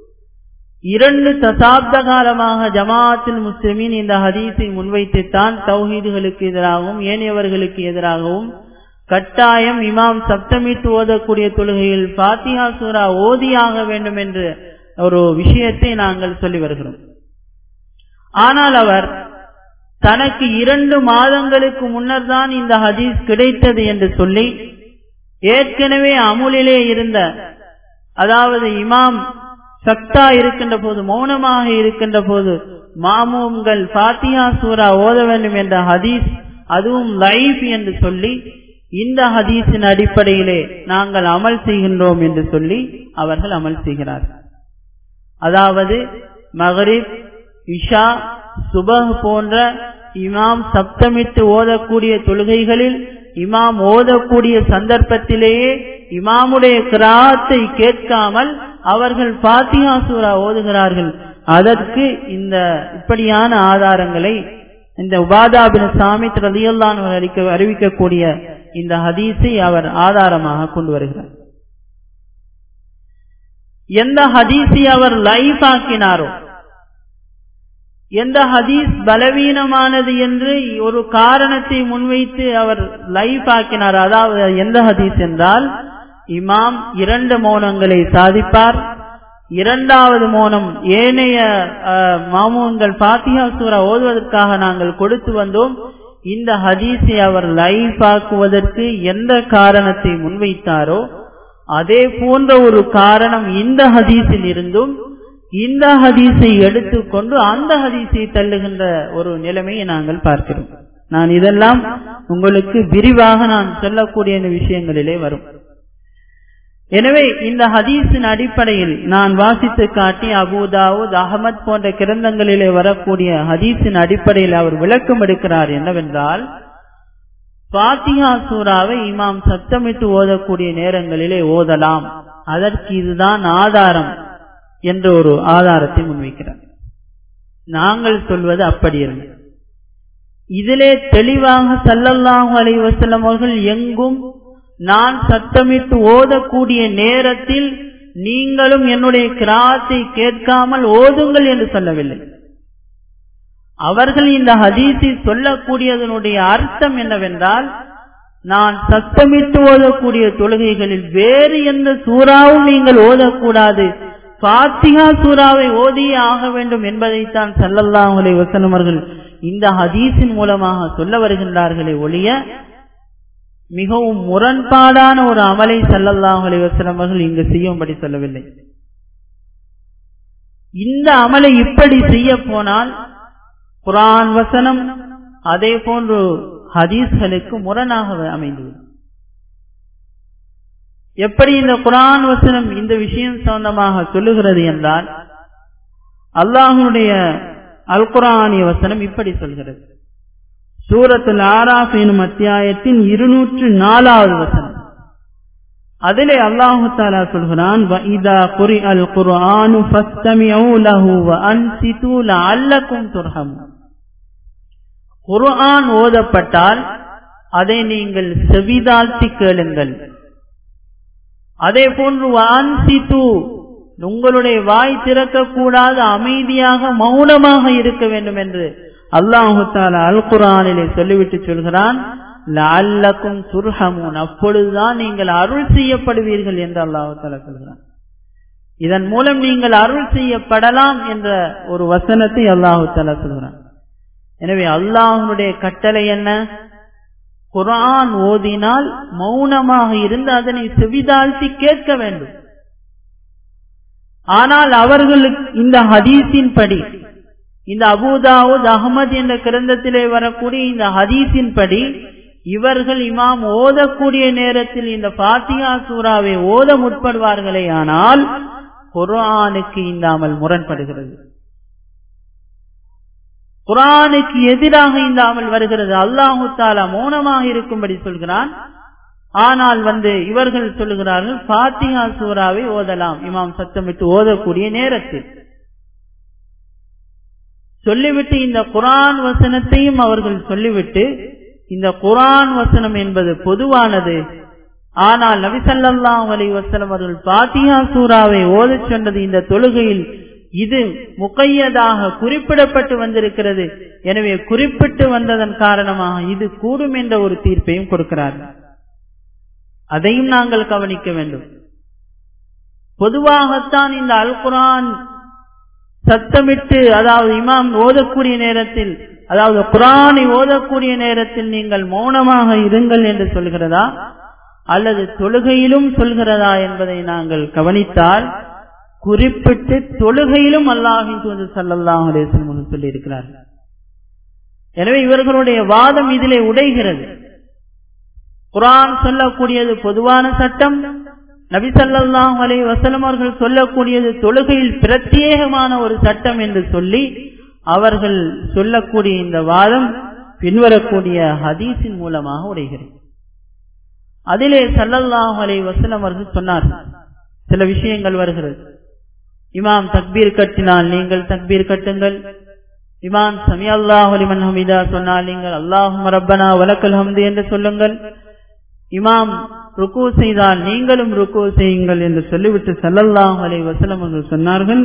இரண்டு தசாப்த காலமாக ஜமாஅத்தில் முஸ்லிமின் இந்த ஹதீஸை முன்வைத்துத்தான் தௌஹீதுகளுக்கு எதிராகவும் ஏனையவர்களுக்கு எதிராகவும் கட்டாயம் இமாம் சப்தமிட்டு ஓதக்கூடிய தொழுகையில் பாத்தியா சூரா ஓதியாக வேண்டும் என்று ஒரு விஷயத்தை நாங்கள் சொல்லி வருகிறோம் ஆனால் அவர் தனக்கு இரண்டு மாதங்களுக்கு முன்னர் தான் இந்த ஹதீஸ் கிடைத்தது என்று சொல்லி ஏற்கனவே அமுலிலே இருந்த அதாவது இமாம் சக்தா இருக்கின்ற போது மௌனமாக இருக்கின்ற போது மாமூம்கள் பாத்தியா சூரா ஓத வேண்டும் என்ற ஹதீஸ் அதுவும் லைஃப் என்று சொல்லி இந்த ஹதீஸின் அடிப்படையிலே நாங்கள் அமல் செய்கின்றோம் என்று சொல்லி அவர்கள் அமல் செய்கிறார்கள் அதாவது மகரிப் இஷா சுபஹ் போன்ற இமாம் சப்தமிட்டு ஓதக்கூடிய தொழுகைகளில் இமாம் ஓதக்கூடிய சந்தர்ப்பத்திலேயே இமாமுடைய கிராத்தை கேட்காமல் அவர்கள் பாத்தியா சூரா ஓதுகிறார்கள் அதற்கு இந்த இப்படியான ஆதாரங்களை இந்த உபாதாபின் சாமி ரதியல்லான் அறிக்க அறிவிக்கக்கூடிய இந்த ஹதீஸை அவர் ஆதாரமாக கொண்டு வருகிறார் எந்த ஹதீஸை அவர் லைஃப் ஆக்கினாரோ எந்த ஹதீஸ் பலவீனமானது என்று ஒரு காரணத்தை முன்வைத்து அவர் லைஃப் ஆக்கினார் அதாவது எந்த ஹதீஸ் என்றால் இமாம் இரண்டு மௌனங்களை சாதிப்பார் இரண்டாவது மௌனம் ஏனைய மாமூன்கள் பாத்தியா சூரா ஓதுவதற்காக நாங்கள் கொடுத்து வந்தோம் இந்த ஹதீஸை அவர் லைஃப் ஆக்குவதற்கு எந்த காரணத்தை முன்வைத்தாரோ அதே போன்ற ஒரு காரணம் இந்த ஹதீஸில் இருந்தும் இந்த ஹதீஸை எடுத்துக்கொண்டு அந்த ஹதீஸை தள்ளுகின்ற ஒரு நிலைமையை நாங்கள் பார்க்கிறோம் நான் இதெல்லாம் உங்களுக்கு விரிவாக நான் சொல்லக்கூடிய விஷயங்களிலே வரும் எனவே இந்த ஹதீஸின் அடிப்படையில் நான் வாசித்து காட்டி அபுதாவுத் அகமத் போன்ற கிரந்தங்களிலே வரக்கூடிய ஹதீஸின் அடிப்படையில் அவர் விளக்கம் எடுக்கிறார் என்னவென்றால் பாத்திகா சூறாவை இமாம் சத்தமிட்டு ஓதக்கூடிய நேரங்களிலே ஓதலாம் அதற்கு இதுதான் ஆதாரம் என்ற ஒரு ஆதாரத்தை முன்வைக்கிறார் நாங்கள் சொல்வது அப்படி இல்லை இதிலே தெளிவாக சல்லல்லாஹு அலைஹி வஸல்லம் அவர்கள் எங்கும் நான் சத்தமிட்டு ஓதக்கூடிய நேரத்தில் நீங்களும் என்னுடைய கிராத்தை கேட்காமல் ஓதுங்கள் என்று சொல்லவில்லை அவர்கள் இந்த ஹதீஸை சொல்லக்கூடியதனுடைய அர்த்தம் என்னவென்றால் நான் சத்தமிட்டு ஓதக்கூடிய தொழுகைகளில் வேறு எந்த சூறாவும் நீங்கள் ஓதக்கூடாது பாத்திகா சூறாவை ஓதியே ஆக வேண்டும் என்பதைத்தான் சல்லல்லாஹு அலைஹி வஸல்லம் அவர்கள் இந்த ஹதீஸின் மூலமாக சொல்ல வருகின்றார்களே ஒழிய மிகவும் முரண்பாடான ஒரு அமலை சல்லல்லாஹு அலைஹி வஸல்லம் அவர்கள் இங்கு செய்யும்படி சொல்லவில்லை இந்த அமலை இப்படி செய்ய போனால் குரான் வசனம் அதே போன்று ஹதீஸ்களுக்கு முரணாக அமைந்துவிடும் எப்படி இந்த குரான் வசனம் இந்த விஷயம் சம்பந்தமாக சொல்லுகிறது என்றால் அல்லாஹனுடைய அல் குரானிய வசனம் இப்படி சொல்கிறது சூரத்தில் ஆராஃப் எனும் அத்தியாயத்தின் இருநூற்று நாலாவது வசனம் அதிலே அல்லாஹு தாலா சொல்கிறான் இதா குரி அல் குர்ஆனு ஃபஸ்தமிஉ லஹு வ அன்சிது லஅல்லக்கும் துர்ஹமூன் குர்ஆன் ஓதப்பட்டால் அதை நீங்கள் செவிதாழ்த்தி கேளுங்கள் அதே போன்று வான்சித்து உங்களுடைய வாய் திறக்கக்கூடாது அமைதியாக மௌனமாக இருக்க வேண்டும் என்று அல்லாஹு தாலா அல் குரானிலே சொல்லிவிட்டு சொல்கிறான் லல்லக்கும் துர்ஹமூன் அப்பொழுதுதான் நீங்கள் அருள் செய்யப்படுவீர்கள் என்று அல்லாஹு தாலா சொல்கிறான் இதன் மூலம் நீங்கள் அருள் செய்யப்படலாம் என்ற ஒரு வசனத்தை அல்லாஹு தாலா சொல்கிறான் எனவே அல்லாஹனுடைய கட்டளை என்ன குரான் ஓதினால் மௌனமாக இருந்து அதனை செவிதாழ்த்தி கேட்க வேண்டும் ஆனால் அவர்களுக்கு இந்த ஹதீஸின் படி இந்த அபுதாவுத் அகமது என்ற கிரந்தத்திலே வரக்கூடிய இந்த ஹதீஸின் படி இவர்கள் இமாம் ஓதக்கூடிய நேரத்தில் இந்த பாத்தியா சூறாவை ஓத முற்படுவார்களே ஆனால் குரானுக்கு இந்த அமல் முரண்படுகிறது குரானுக்கு எதிராக இந்த அமல் வருகிறது அல்லாஹு தாலா மௌனமாக இருக்கும்படி சொல்கிறான் ஆனால் வந்து இவர்கள் சொல்லுகிறார்கள் பாத்தியா சூறாவை ஓதலாம் இமாம் சத்தமிட்டு ஓதக்கூடிய நேரத்தில் சொல்லிவிட்டு இந்த குரான் வசனத்தையும் அவர்கள் சொல்லிவிட்டு இந்த குரான் வசனம் என்பது பொதுவானது ஆனால் நபிசல்லாஹ் அலி வசலம் அவர்கள் பாத்தியா சூறாவை ஓதச் சொன்னது இந்த தொழுகையில் இது முக்கையதாக குறிப்பிடப்பட்டு வந்திருக்கிறது எனவே குறிப்பிட்டு வந்ததன் காரணமாக இது கூடும் என்ற ஒரு தீர்ப்பையும் கொடுக்கிறார்கள் அதையும் நாங்கள் கவனிக்க வேண்டும் பொதுவாகத்தான் இந்த அல் குரான் சத்தமிட்டு அதாவது இமாம் ஓதக்கூடிய நேரத்தில் அதாவது குரானை ஓதக்கூடிய நேரத்தில் நீங்கள் மௌனமாக இருங்கள் என்று சொல்கிறதா அல்லது தொழுகையிலும் சொல்கிறதா என்பதை நாங்கள் கவனித்தால் குறிப்பிட்டு தொழுகையிலும் அல்லாஹின் தூது சல்லாஹ் அலேசன் சொல்லி இருக்கிறார்கள் எனவே இவர்களுடைய வாதம் இதிலே உடைகிறது குரான் சொல்லக்கூடியது பொதுவான சட்டம் நபி சல்லாஹ் அலை வசலம் அவர்கள் சொல்லக்கூடியது தொழுகையில் பிரத்யேகமான ஒரு சட்டம் என்று சொல்லி அவர்கள் சொல்லக்கூடிய இந்த வாதம் பின்வரக்கூடிய ஹதீஸின் மூலமாக உடைகிறது அதிலே சல்லல்லாஹ் அலை வசலம் அவர்கள் சொன்னார்கள் சில விஷயங்கள் வருகிறது இமாம் தக்பீர் கட்டினால் நீங்கள் தக்பீர் கட்டுங்கள் இமாம் சமி அல்லாஹ் அலிமன் ஹமீதா சொன்னால் நீங்கள் அல்லாஹும் ரப்பனா வலக்கல் ஹம்து என்று சொல்லுங்கள் இமாம் ருக்கு செய்தால் நீங்களும் ருக்கு செய்யுங்கள் என்று சொல்லிவிட்டு சல்லல்லாஹ் அலை வசலம் என்று சொன்னார்கள்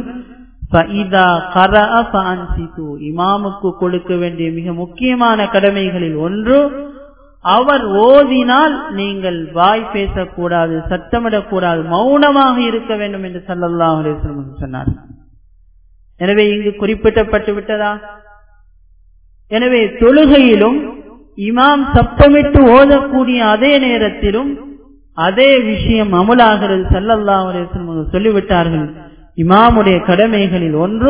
இமாமுக்கு கொடுக்க வேண்டிய மிக முக்கியமான கடமைகளில் ஒன்று அவர் ஓதினால் நீங்கள் வாய் பேசக்கூடாது சத்தமிடக்கூடாது மௌனமாக இருக்க வேண்டும் என்று சல்லல்லாஹ் அலிஸ்லம் சொன்னார் எனவே இங்கு குறிப்பிட்டப்பட்டு விட்டதா எனவே தொழுகையிலும் இமாம் சப்தமிட்டு ஓதக்கூடிய அதே நேரத்திலும் அதே விஷயம் அமுலாகிறது சல்லல்லாஹ் அலிஸ்லம் சொல்லிவிட்டார்கள் இமாமுடைய கடமைகளில் ஒன்று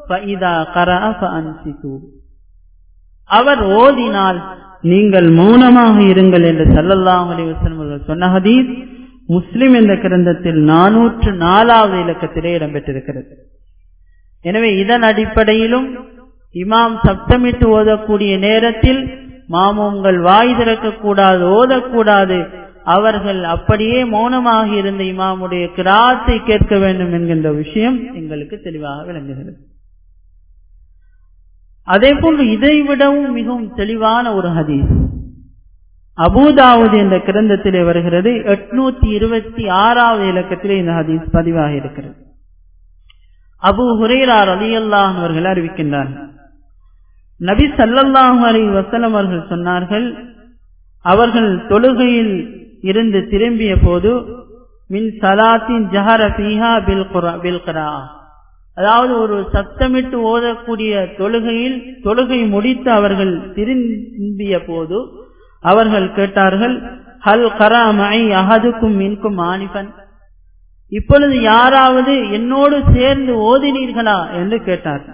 அவர் ஓதினால் நீங்கள் மௌனமாக இருங்கள் என்று சல்லல்லாஹ் அலிவசன் சொன்ன ஹதீஸ் முஸ்லிம் என்ற கிரந்தத்தில் நானூற்று நாலாவது இலக்கத்திலே இடம்பெற்றிருக்கிறது எனவே இதன் அடிப்படையிலும் இமாம் சப்தமிட்டு ஓதக்கூடிய நேரத்தில் மாமூங்கள் வாய் திறக்கக்கூடாது ஓதக்கூடாது அவர்கள் அப்படியே மௌனமாக இருந்த இமாமுடைய கிராத்தை கேட்க வேண்டும் என்கின்ற விஷயம் எங்களுக்கு தெளிவாக விளங்குகிறது அதே போன்று இதை விடவும் மிகவும் தெளிவான ஒரு ஹதீஸ் அபூதாவுது என்ற கிரந்தத்திலே வருகிறது எட்நூத்தி இருபத்தி ஆறாவது இலக்கத்திலே இந்த ஹதீஸ் பதிவாக இருக்கிறது அபு ஹுரேரார் அலியல்லான் அவர்கள் அறிவிக்கின்றார்கள் நபி சல்லல்லாஹு அலி வசலம் அவர்கள் சொன்னார்கள் அவர்கள் தொழுகையில் இருந்து திரும்பிய போது மின் சலாத்தின் ஜஹர பீஹா பில் பில் கரா அதாவது ஒரு சத்தமிட்டு ஓதக்கூடிய தொழுகையில் தொழுகை முடித்து அவர்கள் திரும்பிய போது அவர்கள் கேட்டார்கள் ஹல் கராமை அகதுக்கும் மின்கும் ஆனிபன் இப்பொழுது யாராவது என்னோடு சேர்ந்து ஓதினீர்களா என்று கேட்டார்கள்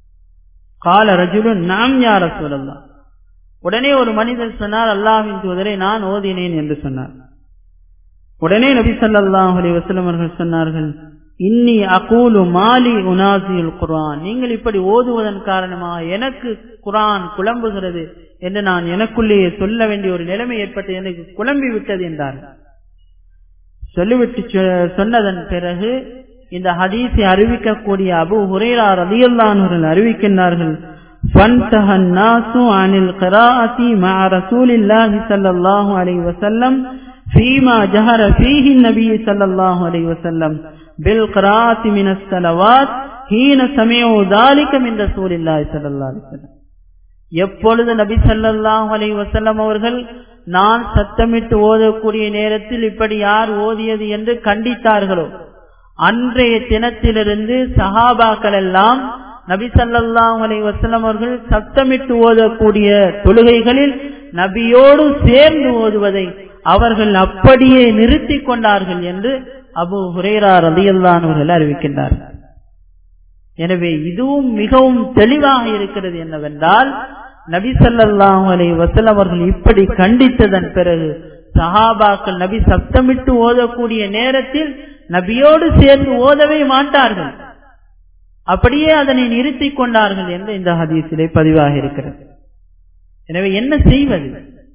கால ரஜுலுன் நாம் யார சொல்லலாம் உடனே ஒரு மனிதர் சொன்னார் அல்லாஹின் தூதரை நான் ஓதினேன் என்று சொன்னார் உடனே நபி சல்லாஹ் அலி வசலம் அவர்கள் சொன்னார்கள் இன்னி அகூலு மாலி உனாசியுல் குர்ஆன் நீங்கள் இப்படி ஓதுவதன் காரணமாக எனக்கு குரான் குழம்புகிறது என்று நான் எனக்குள்ளேயே சொல்ல வேண்டிய ஒரு நிலைமை ஏற்பட்டு எனக்கு குழம்பி விட்டது என்றார் சொல்லிவிட்டு சொன்னதன் பிறகு இந்த ஹதீஸை அறிவிக்கக்கூடிய அபு ஹுரேரா ரலியல்லானவர்கள் அறிவிக்கின்றார்கள் فانتهى الناس عن القراءة مع رسول الله صلى الله عليه وسلم فيما جهر فيه النبي صلى الله عليه وسلم بالقراءة من الصلوات حين سمعوا ذلك من رسول الله صلى الله عليه وسلم எப்பொழுது நபி சல்லாஹ் அலை வசல்லம் அவர்கள் நான் சத்தமிட்டு ஓதக்கூடிய நேரத்தில் இப்படி யார் ஓதியது என்று கண்டித்தார்களோ அன்றைய தினத்திலிருந்து சஹாபாக்கள் எல்லாம் நபி சல்லாஹ் அலை வசல்லம் அவர்கள் சத்தமிட்டு ஓதக்கூடிய தொழுகைகளில் நபியோடு சேர்ந்து ஓதுவதை அவர்கள் அப்படியே நிறுத்தி கொண்டார்கள் என்று அபு ஹுரேரா ரலியல்லான் அவர்கள் அறிவிக்கின்றார்கள் எனவே இதுவும் மிகவும் தெளிவாக இருக்கிறது என்னவென்றால் நபி சல்லாஹூ அலை வசல் அவர்கள் இப்படி கண்டித்ததன் பிறகு சஹாபாக்கள் நபி சப்தமிட்டு ஓதக்கூடிய நேரத்தில் நபியோடு சேர்ந்து ஓதவே மாட்டார்கள் அப்படியே அதனை நிறுத்தி கொண்டார்கள் என்று இந்த ஹதீஸிலே பதிவாக இருக்கிறது எனவே என்ன செய்வது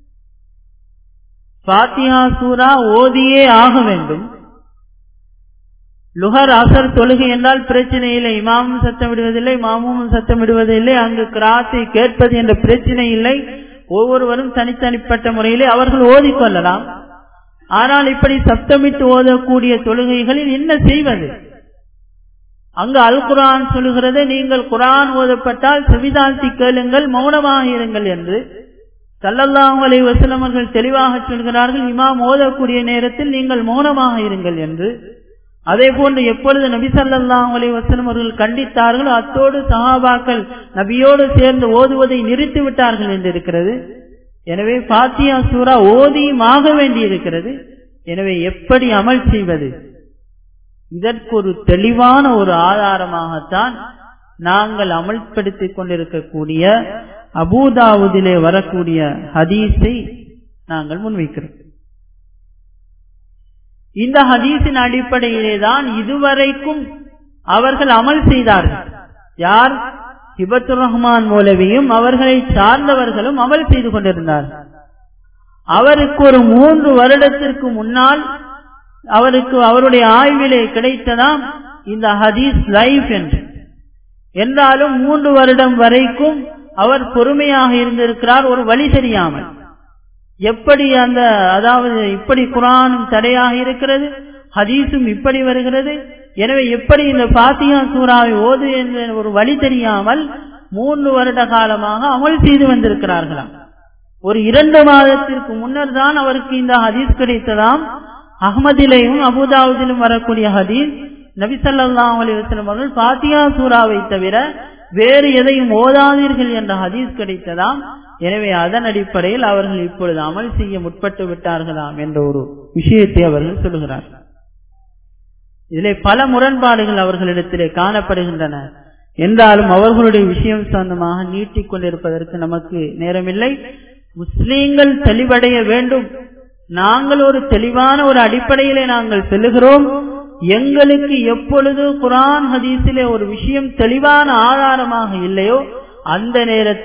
பாத்தியா சூரா ஓதியே ஆக வேண்டும் லுகர் அசர் தொழுகை என்றால் பிரச்சனை இல்லை இமாமும் சத்தம் விடுவதில்லை மாமும் சத்தம் விடுவதில்லை அங்கு கிராத்தை கேட்பது என்ற பிரச்சனை இல்லை ஒவ்வொருவரும் தனித்தனிப்பட்ட முறையிலே அவர்கள் ஓதிக்கொள்ளலாம் ஆனால் இப்படி சப்தமிட்டு ஓதக்கூடிய தொழுகைகளில் என்ன செய்வது அங்கு அல் குரான் சொல்லுகிறது நீங்கள் குரான் ஓதப்பட்டால் செவிதாழ்த்தி கேளுங்கள் மௌனமாக இருங்கள் என்று சல்லல்லாஹு அலை வசலமர்கள் தெளிவாக சொல்கிறார்கள் இமாம் ஓதக்கூடிய நேரத்தில் நீங்கள் மௌனமாக இருங்கள் என்று அதே போன்று எப்பொழுது நபி சல்லாஹ் அலை வசலம் அவர்கள் கண்டித்தார்களோ அத்தோடு சஹாபாக்கள் நபியோடு சேர்ந்து ஓதுவதை நிறுத்தி விட்டார்கள் என்று இருக்கிறது எனவே பாத்தியா சூரா ஓதியும் ஆக வேண்டி இருக்கிறது எனவே எப்படி அமல் செய்வது இதற்கு ஒரு தெளிவான ஒரு ஆதாரமாகத்தான் நாங்கள் அமல்படுத்திக் கொண்டிருக்கக்கூடிய அபூதாவுதிலே வரக்கூடிய ஹதீஸை நாங்கள் முன்வைக்கிறோம் இந்த ஹதீஸின் அடிப்படையிலே தான் இதுவரைக்கும் அவர்கள் அமல் செய்தார்கள் யார் ஹிபத்துர் ரஹ்மான் மூலவியும் அவர்களை சார்ந்தவர்களும் அமல் செய்து கொண்டிருந்தார்கள் அவருக்கு ஒரு மூன்று வருடத்திற்கு முன்னால் அவருக்கு அவருடைய ஆய்விலே கிடைத்ததாம் இந்த ஹதீஸ் லைஃப் என்று என்றாலும் மூன்று வருடம் வரைக்கும் அவர் பொறுமையாக இருந்திருக்கிறார் ஒரு வழி தெரியாமல் எப்படி அந்த அதாவது இப்படி குரானும் தடையாக இருக்கிறது ஹதீஸும் இப்படி வருகிறது எனவே எப்படி இந்த பாத்தியா சூறாவை ஓது என்ற ஒரு வழி தெரியாமல் மூன்று வருட காலமாக அமல் செய்து வந்திருக்கிறார்களாம் ஒரு இரண்டு மாதத்திற்கு முன்னர் தான் அவருக்கு இந்த ஹதீஸ் கிடைத்ததாம் அகமதிலையும் அபுதாவுதிலும் வரக்கூடிய ஹதீஸ் நபிசல்லாஹ் அலி வசலம் அவர்கள் பாத்தியா சூறாவை தவிர வேறு எதையும் ஓதாதீர்கள் என்ற ஹதீஸ் கிடைத்ததாம் எனவே அதன் அடிப்படையில் அவர்கள் இப்பொழுது அமல் செய்ய முற்பட்டு விட்டார்களாம் என்ற ஒரு விஷயத்தை அவர்கள் சொல்லுகிறார்கள் இதிலே பல முரண்பாடுகள் அவர்களிடத்திலே காணப்படுகின்றன என்றாலும் அவர்களுடைய விஷயம் சொந்தமாக நீட்டிக் கொண்டிருப்பதற்கு நமக்கு நேரமில்லை முஸ்லீம்கள் தெளிவடைய வேண்டும் நாங்கள் ஒரு தெளிவான ஒரு அடிப்படையிலே நாங்கள் செல்லுகிறோம் எங்களுக்கு எப்பொழுது குரான் ஹதீஸிலே ஒரு விஷயம் தெளிவான ஆதாரமாக இல்லையோ அந்த நேரத்தில்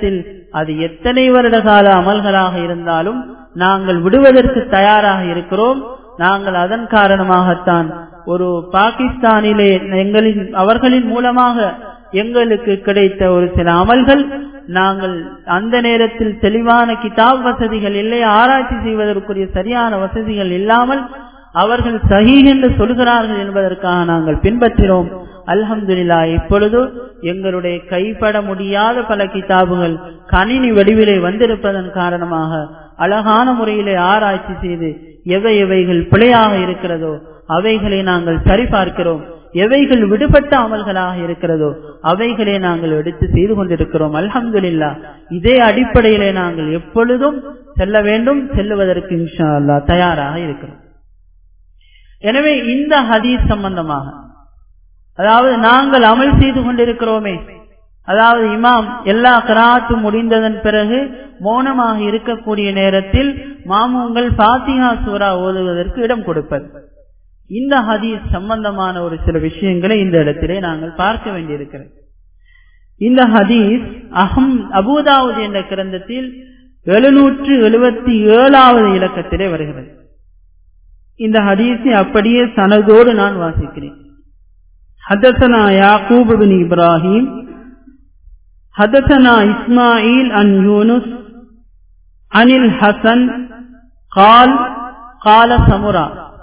அது எத்தனை வருட கால அமல்களாக இருந்தாலும் நாங்கள் விடுவதற்கு தயாராக இருக்கிறோம் நாங்கள் அதன் காரணமாகத்தான் ஒரு பாகிஸ்தானிலே எங்களின் அவர்களின் மூலமாக எங்களுக்கு கிடைத்த ஒரு சில அமல்கள் நாங்கள் அந்த நேரத்தில் தெளிவான கிதாப் வசதிகள் இல்லை ஆராய்ச்சி செய்வதற்குரிய சரியான வசதிகள் இல்லாமல் அவர்கள் சஹி என்று சொல்கிறார்கள் என்பதற்காக நாங்கள் பின்பற்றினோம் அல்ஹம்துலில்லா இப்பொழுது எங்களுடைய கைப்பட முடியாத பல கிதாபுகள் கணினி வடிவிலே வந்திருப்பதன் காரணமாக அழகான முறையிலே ஆராய்ச்சி செய்து எவை எவைகள் பிழையாக இருக்கிறதோ அவைகளை நாங்கள் சரிபார்க்கிறோம் எவைகள் விடுபட்ட அமல்களாக இருக்கிறதோ அவைகளை நாங்கள் எடுத்து செய்து கொண்டிருக்கிறோம் அல்ஹம்துலில்லா இதே அடிப்படையிலே நாங்கள் எப்பொழுதும் செல்ல வேண்டும் செல்லுவதற்கு இன்ஷா அல்லா தயாராக இருக்கிறோம் எனவே இந்த ஹதீஸ் சம்பந்தமாக அதாவது நாங்கள் அமல் செய்து கொண்டிருக்கிறோமே அதாவது இமாம் எல்லா கராத்தும் முடிந்ததன் பிறகு மௌனமாக இருக்கக்கூடிய நேரத்தில் மாமுங்கள் பாத்திகா சூரா ஓதுவதற்கு இடம் கொடுப்பது இந்த ஹதீஸ் சம்பந்தமான ஒரு சில விஷயங்களை இந்த இடத்திலே நாங்கள் பார்க்க வேண்டியிருக்கிறது இந்த ஹதீஸ் அகம் அபுதாவுத் என்ற கிரந்தத்தில் எழுநூற்று எழுபத்தி ஏழாவது இலக்கத்திலே வருகிறது இந்த ஹதீஸை அப்படியே சனதோடு நான் வாசிக்கிறேன் حدثنا يعقوب بن إبراهيم حدثنا إسماعيل عن يونس عن الحسن قال قال سمرا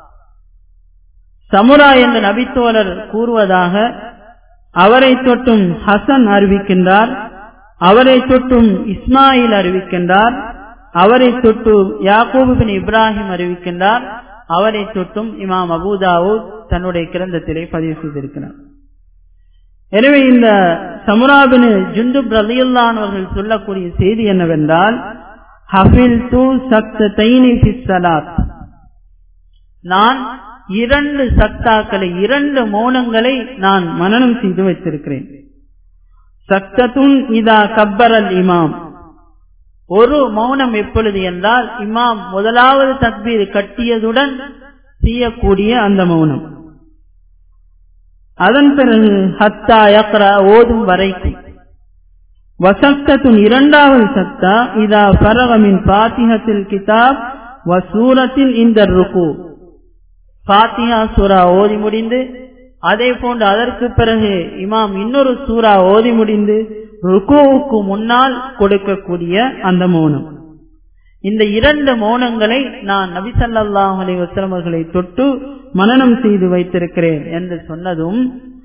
சமுரா என்ற நபித்தோழர் கூறுவதாக அவரை தொட்டும் ஹசன் அறிவிக்கின்றார் அவரை தொட்டும் இஸ்மாயில் அறிவிக்கின்றார் அவரை தொட்டு யாக்கூபு பின் இப்ராஹிம் அறிவிக்கின்றார் அவரை தொட்டும் இமாம் அபுதாவோ தன்னுடைய கிரந்தத்திலே பதிவு செய்திருக்கிறார் எனவே இந்த சமுராபின் ஜுண்டுப் ரலியுல்லான் அவர்கள் சொல்லக்கூடிய செய்தி என்னவென்றால் ஹஃபில் து சக்த தைனி சலாத் நான் இரண்டு சக்தாக்களை இரண்டு மௌனங்களை நான் மனனம் செய்து வைத்திருக்கிறேன் சக்தத்துன் இதா கப்பரல் இமாம் ஒரு மௌனம் எப்பொழுது என்றால் இமாம் முதலாவது தக்பீர் கட்டியதுடன் செய்யக்கூடிய அந்த மௌனம் அதன் பிறகு ஹத்தா யக்ரா ஓதும் வரைக்கும் வசக்தத்துன் இரண்டாவது சக்தா இதா பரவமின் பாத்திகத்தில் கிதாப் வசூரத்தில் இந்த ருக்கு பாத்தியா சூரா ஓதி முடிந்து அதே போன்று அதற்கு பிறகு இமாம் இன்னொரு சூறா ஓதி முடிந்து ருக்குவுக்கு முன்னால் கொடுக்கக்கூடிய அந்த மௌனம் இந்த இரண்டு மௌனங்களை நான் நபிசல்லாஹ் அலி வசலம் அவர்களை தொட்டு மனனம் செய்து வைத்திருக்கிறேன் என்று சொன்னதும்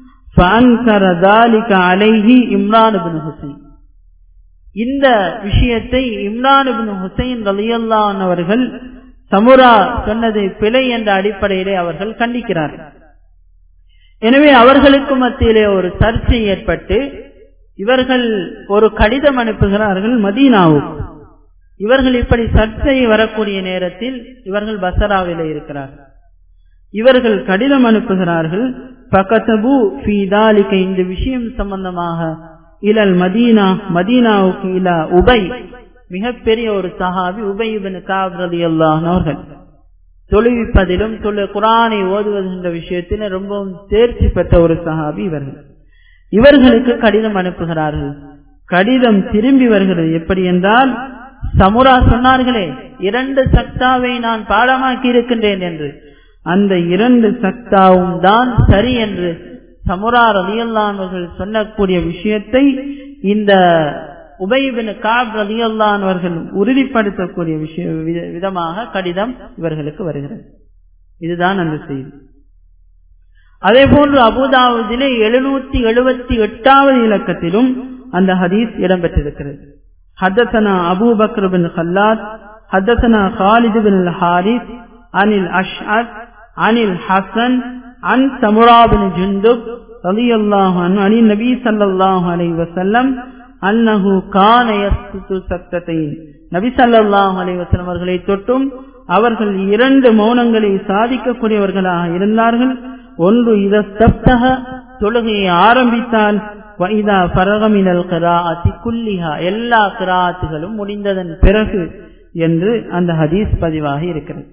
அலைஹி இம்ரான் ஹுசைன் இந்த விஷயத்தை இம்ரான் ஹுசைன் ரலியல்லான் அவர்கள் சமுரா சொன்னது பிழை என்ற அடிப்படையிலே அவர்கள் கண்டிக்கிறார்கள் எனவே அவர்களுக்கு மத்தியிலே ஒரு சர்ச்சை ஏற்பட்டு இவர்கள் ஒரு கடிதம் அனுப்புகிறார்கள் மதீனாவுக்கு இவர்கள் இப்படி சர்ச்சை வரக்கூடிய நேரத்தில் இவர்கள் பசராவிலே இருக்கிறார்கள் இவர்கள் கடிதம் அனுப்புகிறார்கள் பக்கத்தபு ஃபீதாலிக்க இந்த விஷயம் சம்பந்தமாக இலல் மதீனா மதீனாவுக்கு இலா உபை மிகப்பெரிய ஒரு சஹாபி உபயிபின் காப்ரதி அவர்கள் தொழுவிப்பதிலும் தொழு குரானை ஓதுவது என்ற விஷயத்தில் ரொம்பவும் தேர்ச்சி பெற்ற ஒரு சஹாபி இவர்கள் இவர்களுக்கு கடிதம் அனுப்புகிறார்கள் கடிதம் திரும்பி வருகிறது எப்படி என்றால் சமுரா சொன்னார்களே இரண்டு சக்தாவை நான் பாடமாக்கி இருக்கின்றேன் என்று அந்த இரண்டு சக்தாவும் தான் சரி என்று சமுரா ரலியல்லானவர்கள் சொல்லக்கூடிய விஷயத்தை இந்த உபயபின் காப் ரலியல்லான் அவர்கள் உறுதிப்படுத்தக்கூடிய விஷய விதமாக கடிதம் இவர்களுக்கு வருகிறது இதுதான் அந்த செய்தி அதே போன்று அபுதாவுதிலே எழுநூத்தி எழுபத்தி எட்டாவது இலக்கத்திலும் அந்த ஹதீஸ் இடம்பெற்றிருக்கிறது حدثنا أبو بكر بن خلاد حدثنا خالد بن الحارث عن الأشعث عن الحسن عن سمرا بن جندب رضي الله عنه عن النبي صلى الله عليه وسلم أنه كان يسكت سكتتين நபி சல்லாஹ் அலைவசலம் அவர்களை தொட்டும் அவர்கள் இரண்டு மௌனங்களை சாதிக்கக்கூடியவர்களாக இருந்தார்கள் ஒன்று இதஸ்தப்தக தொழுகையை ஆரம்பித்தால் வைதா பரகமினல் கிராஅத்தி குல்லிஹா எல்லா கிராத்துகளும் முடிந்ததன் பிறகு என்று அந்த ஹதீஸ் பதிவாக இருக்கிறது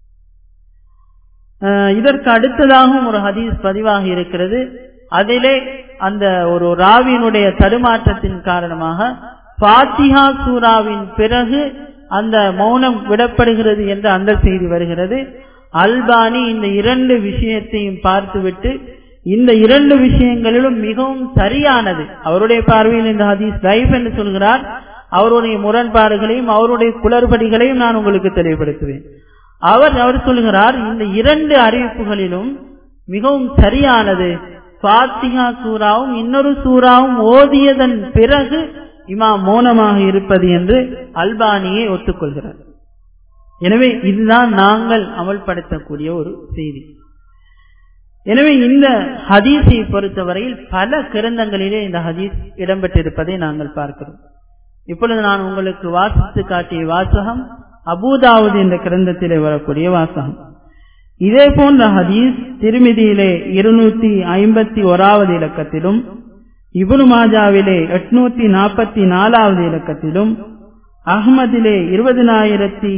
இதற்கு அடுத்ததாகவும் ஒரு ஹதீஸ் பதிவாக இருக்கிறது அதிலே அந்த ஒரு ராவியினுடைய தடுமாற்றத்தின் காரணமாக பாத்திஹா சூராவின் பிறகு அந்த மௌனம் விடப்படுகிறது என்று அந்த செய்தி வருகிறது அல்பானி இந்த இரண்டு விஷயத்தையும் பார்த்துவிட்டு இந்த இரண்டு விஷயங்களிலும் மிகவும் சரியானது அவருடைய பார்வையில் இந்த ஹதீஸ் ரைஃப் என்று சொல்கிறார் அவருடைய முரண்பாடுகளையும் அவருடைய குளறுபடிகளையும் நான் உங்களுக்கு தெளிவுபடுத்துவேன் அவர் அவர் சொல்கிறார் இந்த இரண்டு அறிவிப்புகளிலும் மிகவும் சரியானது பாத்திகா சூறாவும் இன்னொரு சூறாவும் ஓதியதன் பிறகு இமாம் மௌனமாக இருப்பது என்று அல்பானியை ஒத்துக்கொள்கிறார் எனவே இதுதான் நாங்கள் அமல்படுத்தக்கூடிய ஒரு செய்தி எனவே இந்த ஹதீஸை பொறுத்தவரையில் பல கிரந்தங்களிலே இந்த ஹதீஸ் இடம்பெற்றிருப்பதை நாங்கள் பார்க்கிறோம் இப்பொழுது நான் உங்களுக்கு வாசித்து காட்டிய வாசகம் அபூதாவது என்ற கிரந்தத்திலே வரக்கூடிய வாசகம் இதே போன்ற ஹதீஸ் திருமிதியிலே இருநூத்தி ஐம்பத்தி ஓராவது இலக்கத்திலும் இபுனு மாஜாவிலே எட்நூத்தி நாற்பத்தி நாலாவது இலக்கத்திலும் அஹ்மதிலே இருபதினாயிரத்தி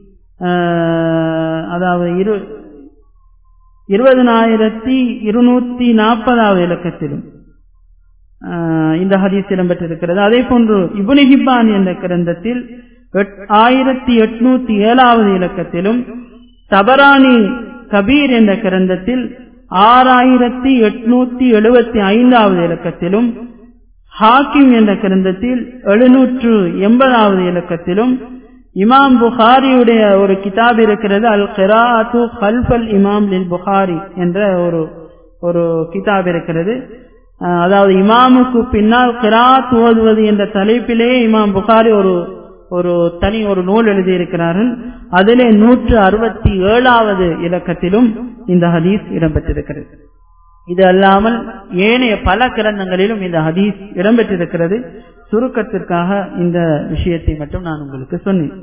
அதாவது இரு இருபதினாயிரத்தி இருநூத்தி நாற்பதாவது இலக்கத்திலும் இந்த ஹதீஸ் இடம்பெற்றிருக்கிறது அதே போன்று இபுனி ஹிப்பான் என்ற கிரந்தத்தில் ஆயிரத்தி எட்நூத்தி ஏழாவது இலக்கத்திலும் தபரானி கபீர் என்ற கிரந்தத்தில் ஆறாயிரத்தி எட்நூத்தி எழுபத்தி ஐந்தாவது இலக்கத்திலும் ஹாக்கிம் என்ற கிரந்தத்தில் எழுநூற்று எண்பதாவது இலக்கத்திலும் இமாம் புகாரியுடைய ஒரு கிதாப் இருக்கிறது அல் கிராத்து ஹல்ஃபல் இமாம் லில் புகாரி என்ற ஒரு ஒரு கிதாப் இருக்கிறது அதாவது இமாமுக்கு பின்னால் கிராத் ஓதுவது என்ற தலைப்பிலே இமாம் புகாரி ஒரு ஒரு தனி ஒரு நூல் எழுதியிருக்கிறார்கள் அதிலே நூற்று அறுபத்தி ஏழாவது இலக்கத்திலும் இந்த ஹதீஸ் இடம்பெற்றிருக்கிறது இது அல்லாமல் ஏனைய பல கிரந்தங்களிலும் இந்த ஹதீஸ் இடம்பெற்றிருக்கிறது சுருக்கத்திற்காக இந்த விஷயத்தை மட்டும் நான் உங்களுக்கு சொன்னேன்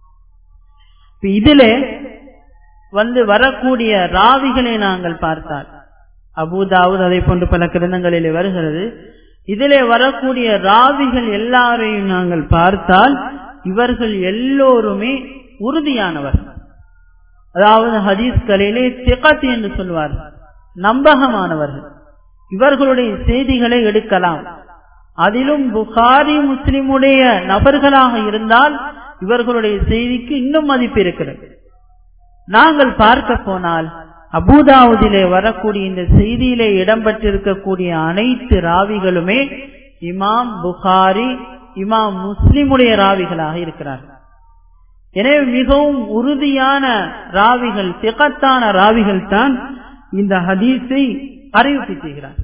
இதிலே வந்து வரக்கூடிய ராவிகளை நாங்கள் பார்த்தால் அபுதாவுத் அதை போன்று பல கிரந்தங்களிலே வருகிறது இதிலே வரக்கூடிய ராவிகள் எல்லாரையும் நாங்கள் பார்த்தால் இவர்கள் எல்லோருமே உறுதியானவர் அதாவது ஹதீஸ்களிலே திகத் என்று சொல்வார்கள் நம்பகமானவர்கள் இவர்களுடைய செய்திகளை எடுக்கலாம் அதிலும் புகாரி முஸ்லிமுடைய நபர்களாக இருந்தால் இவர்களுடைய செய்திக்கு இன்னும் மதிப்பு இருக்கிறது நாங்கள் பார்க்க போனால் அபுதாவுதிலே வரக்கூடிய இந்த செய்தியிலே இடம்பெற்றிருக்கக்கூடிய அனைத்து ராவிகளுமே இமாம் புகாரி இமாம் முஸ்லிமுடைய ராவிகளாக இருக்கிறார்கள் எனவே மிகவும் உறுதியான ராவிகள் திகத்தான ராவிகள் தான் இந்த ஹதீஸை அறிவிப்பு செய்கிறார்